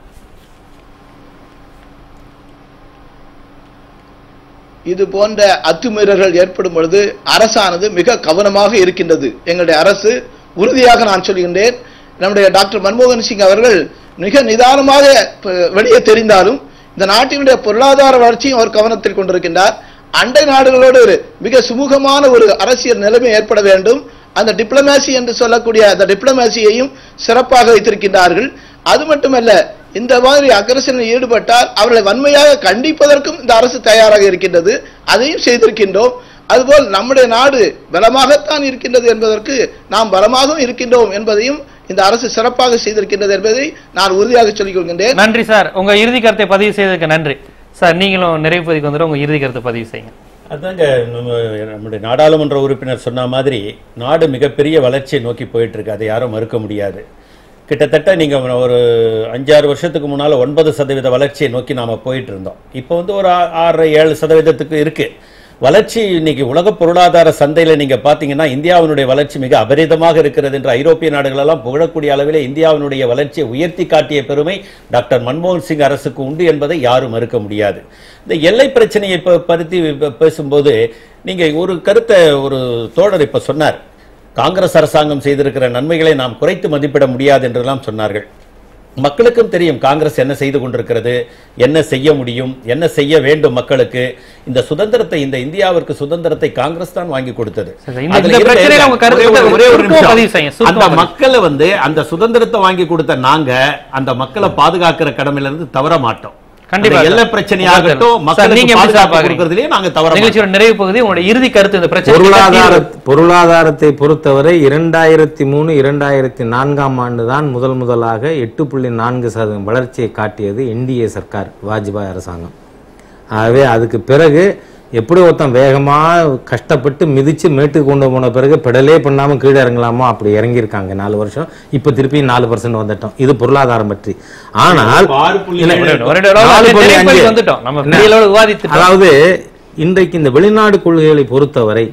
இது போன்ற அத்துமீறல்கள் ஏற்படும் பொழுது அரசானது மிக கவனமாக இருக்கின்றது எங்களுடைய அரசு உறுதியாக நான் சொல்கின்றேன் நம்முடைய டாக்டர் மன்மோகன் சிங் அவர்கள் மிக நிதானமாக ப- வெளியே தெரிந்தாலும் இந்த நாட்டினுடைய பொருளாதார வளர்ச்சியும் அவர் கவனத்தில் கொண்டிருக்கின்றார் அண்டை நாடுகளோடு ஒரு மிக சுமூகமான ஒரு அரசியல் நிலைமை ஏற்பட வேண்டும் அந்த டிப்ளமேசி என்று சொல்லக்கூடிய அந்த டிப்ளமேசியையும் சிறப்பாக வைத்திருக்கின்றார்கள் அது மட்டுமல்ல இந்த மாதிரி அக்ரஷனில் ஈடுபட்டால் அவர்களை வன்மையாக கண்டிப்பதற்கும் இந்த அரசு தயாராக இருக்கின்றது அதையும் செய்திருக்கின்றோம் அதுபோல் நம்முடைய நாடு பலமாகத்தான் இருக்கின்றது என்பதற்கு நாம் பலமாகவும் இருக்கின்றோம் என்பதையும் இந்த அரசு சிறப்பாக செய்திருக்கின்றது என்பதை நான் உறுதியாக சொல்லிக் கொள்கின்றேன் நன்றி சார் உங்க இறுதி கருத்தை பதிவு செய்ததுக்கு நன்றி சார் நீங்களும் நிறைவு பதிவுக்கு வந்துடும் உங்க இறுதி கருத்தை பதிவு செய்யுங்க அதாங்க நம்ம நம்முடைய நாடாளுமன்ற உறுப்பினர் சொன்ன மாதிரி நாடு மிகப்பெரிய வளர்ச்சியை நோக்கி போயிட்டு இருக்கு அதை யாரும் மறுக்க முடியாது கிட்டத்தட்ட நீங்க ஒரு அஞ்சாறு வருஷத்துக்கு முன்னால ஒன்பது சதவீத வளர்ச்சியை நோக்கி நாம போயிட்டு இருந்தோம் இப்போ வந்து ஒரு ஆ- ஆறு ஏழு சதவீதத்துக்கு இருக்கு வளர்ச்சி இன்னைக்கு உலக பொருளாதார சந்தையில நீங்க பாத்தீங்கன்னா இந்தியாவினுடைய வளர்ச்சி மிக அபரிதமாக இருக்கிறது என்று ஐரோப்பிய நாடுகள் எல்லாம் புகழக்கூடிய அளவிலே இந்தியாவினுடைய வளர்ச்சியை உயர்த்தி காட்டிய பெருமை டாக்டர் மன்மோகன் சிங் அரசுக்கு உண்டு என்பதை யாரும் மறுக்க முடியாது இந்த எல்லை பிரச்சனையை இப்ப பருத்தி ப- பேசும்போது நீங்க ஒரு கருத்தை ஒரு தோழர் இப்ப சொன்னார் காங்கிரஸ் அரசாங்கம் செய்திருக்கிற நன்மைகளை நாம் குறைத்து மதிப்பிட முடியாது என்றெல்லாம் சொன்னார்கள் மக்களுக்கும் தெரியும் காங்கிரஸ் என்ன செய்து கொண்டிருக்கிறது என்ன செய்ய முடியும் என்ன செய்ய வேண்டும் மக்களுக்கு இந்த சுதந்திரத்தை இந்த இந்தியாவிற்கு சுதந்திரத்தை காங்கிரஸ் தான் வாங்கி கொடுத்தது சரி, இந்த- அதுல இந்த இருந்த- பிரச்சனையில உங்க கருத்து ஒரே ஒரு- ஒரே ஒரு சுருக்கமா நிமிஷம். பதிவு செய்யுங்க, சுருக்கமா அந்த பதிவு மக்களை வந்து அந்த சுதந்திரத்தை வாங்கி கொடுத்த நாங்க அந்த மக்களை பாதுகாக்கிற கடமையில இருந்து தவற மாட்டோம் கண்டிப்பா அந்த எல்லை சார். பிரச்சனையாகட்டும் சார், நீங்க மக்களுக்கு எப்படி சார் பாதுகாப்பு பாக்குறீங்க? கொடுக்கறதுலயே நாங்க தவற மாட்டோம். நிகழ்ச்சியோட நிறைவு பகுதி உங்களுடைய இறுதி கருத்து இந்த பிரச்சனை பொருளாதார பொருளாதாரத்தை பொறுத்தவரை இரண்டாயிரத்தி மூணு இரண்டாயிரத்தி நான்காம் ஆண்டு தான் முதல் முதலாக எட்டு புள்ளி நான்கு சதவீதம் வளர்ச்சியை காட்டியது என்டிஏ சர்க்கார் வாஜ்பாய் அரசாங்கம் ஆகவே அதுக்கு பிறகு எப்படி ஒருத்தன் வேகமா கஷ்டப்பட்டு மிதிச்சு மேட்டுக்கு கொண்டு போன பிறகு பெடலே பண்ணாம கீழே இறங்கலாமோ அப்படி இறங்கியிருக்காங்க நாலு வருஷம் இப்ப திருப்பி நாலு பர்சன்ட் வந்துட்டோம் இது பொருளாதாரம் பற்றி ஆனால் ஆறு புள்ளி இல்லை, ஏழு. ஒரு நிமிடம், நாலு புள்ளி நிறைவு அஞ்சு. பகுதிக்கு வந்துட்டோம் நம்ம என்ன? பிள்ளைகளோட விவாதித்துட்டோம் அதாவது இன்றைக்கு இந்த வெளிநாடு கொள்கைகளை பொறுத்தவரை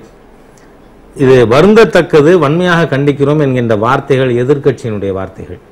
இது வருந்தத்தக்கது வன்மையாக கண்டிக்கிறோம் என்கின்ற வார்த்தைகள் எதிர்க்கட்சியினுடைய வார்த்தைகள்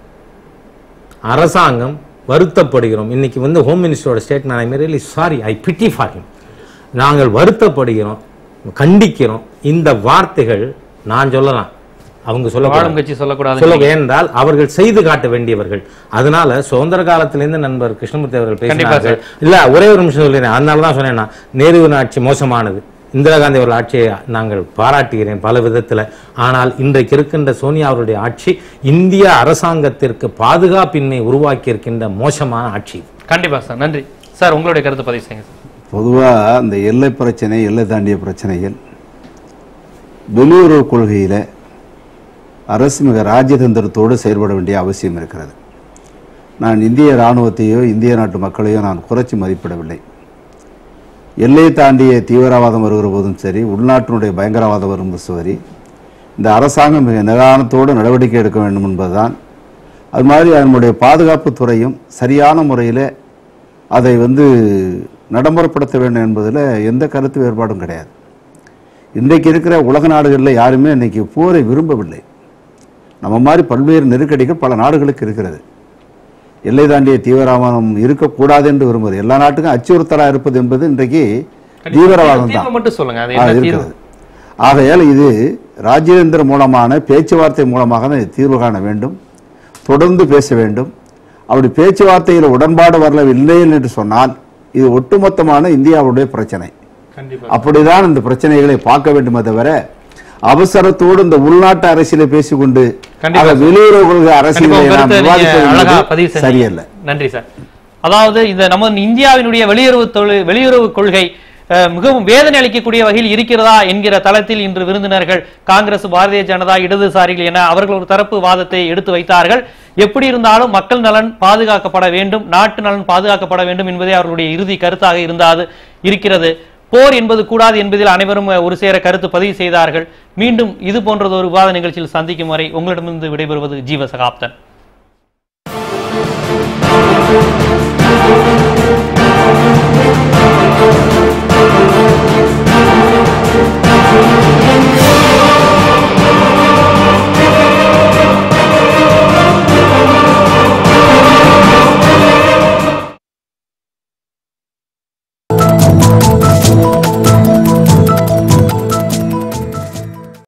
அரசாங்கம் வருத்தப்படுகிறோம் இன்னைக்கு வந்து ஹோம் மினிஸ்டரோட statement I really sorry I pity for him நாங்கள் வருத்தப்படுகிறோம் கண்டிக்கிறோம் இந்த வார்த்தைகள் நான் சொல்லலாம் அவங்க வாழும் சொல்ல கட்சி சொல்லக்கூடாது சொல்ல வேண்டால் அவர்கள் செய்து காட்ட வேண்டியவர்கள் அதனால சுதந்திர காலத்திலிருந்து நண்பர் கிருஷ்ணமூர்த்தி அவர்கள் கண்டிப்பா பேசினார்கள் இல்ல ஒரே ஒரு நிமிஷம் சொல்லிடுறேன் அதனால தான் சொன்னேன் நான் நேருவின் ஆட்சி மோசமானது இந்திரா காந்தி அவர்கள் ஆட்சியை நாங்கள் பாராட்டுகிறேன் பல விதத்துல ஆனால் இன்றைக்கு இருக்கின்ற சோனியா அவருடைய ஆட்சி இந்திய அரசாங்கத்திற்கு பாதுகாப்பின்மை உருவாக்கி இருக்கின்ற மோசமான ஆட்சி இது. கண்டிப்பா சார் நன்றி சார் உங்களுடைய கருத்து பதிவு செய்யுங்க சார் பொதுவாக அந்த எல்லை பிரச்சனை எல்லை தாண்டிய பிரச்சனைகள் வெளியுறவு கொள்கையில் அரசு மிக ராஜதந்திரத்தோடு செயல்பட வேண்டிய அவசியம் இருக்கிறது நான் இந்திய இராணுவத்தையோ இந்திய நாட்டு மக்களையோ நான் குறைச்சி மதிப்பிடவில்லை எல்லை தாண்டிய தீவிரவாதம் வருகிற போதும் சரி உள்நாட்டினுடைய பயங்கரவாதம் வரும்போது சரி இந்த அரசாங்கம் மிக நிதானத்தோடு நடவடிக்கை எடுக்க வேண்டும் என்பதுதான் அது மாதிரி அதனுடைய பாதுகாப்பு துறையும் சரியான முறையில் அதை வந்து நடைமுறைப்படுத்த வேண்டும் என்பதில் எந்த கருத்து வேறுபாடும் கிடையாது இன்றைக்கு இருக்கிற உலக நாடுகளில் யாருமே இன்னைக்கு போரை விரும்பவில்லை நம்ம மாதிரி பல்வேறு நெருக்கடிகள் பல நாடுகளுக்கு இருக்கிறது எல்லை தாண்டிய தீவிரவாதம் இருக்கக்கூடாது என்று விரும்புவது எல்லா நாட்டுக்கும் அச்சுறுத்தலாக இருப்பது என்பது இன்றைக்கு தீவிரவாதம் தான் தீர்வு மட்டும் சொல்லுங்க அது ஆ, என்ன தீர்வு இருக்கிறது ஆகையால் இது ராஜேந்திர மூலமான பேச்சுவார்த்தை மூலமாக தான் இது தீர்வு காண வேண்டும் தொடர்ந்து பேச வேண்டும் அப்படி பேச்சுவார்த்தையில் உடன்பாடு வரவில்லை என்று சொன்னால் இது ஒட்டுமொத்தமான இந்தியாவுடைய பிரச்சனை கண்டிப்பா அப்படிதான் இந்த பிரச்சனைகளை பார்க்க வேண்டுமே தவிர அவசரத்தோடு இந்த உள்நாட்டு அரசியலை பேசிக்கொண்டு கண்டிப்பா ஆக வெளியுறவு கொள்கை கண்டிப்பா அரசியலை உங்க நாம் கருத்தை நீங்க விவாதிப்பது அழகா என்பது பதிவு செஞ்சீங்க. சரியல்ல நன்றி சார் அதாவது இந்த நம்ம இந்தியாவினுடைய வெளியுறவு தொழில் வெளியுறவு கொள்கை அஹ், மிகவும் வேதனை அளிக்கக்கூடிய வகையில் இருக்கிறதா என்கிற தளத்தில் இன்று விருந்தினர்கள் காங்கிரஸ் பாரதிய ஜனதா இடதுசாரிகள் என அவர்கள் ஒரு தரப்பு வாதத்தை எடுத்து வைத்தார்கள் எப்படி இருந்தாலும் மக்கள் நலன் பாதுகாக்கப்பட வேண்டும் நாட்டு நலன் பாதுகாக்கப்பட வேண்டும் என்பதே அவர்களுடைய இறுதி கருத்தாக இருந்தாது இருக்கிறது போர் என்பது கூடாது என்பதில் அனைவரும் அஹ், ஒரு சேர கருத்து பதிவு செய்தார்கள் மீண்டும் இது போன்றதொரு விவாத நிகழ்ச்சியில் சந்திக்கும் வரை உங்களிடமிருந்து விடைபெறுவது ஜீவ சகாப்தன்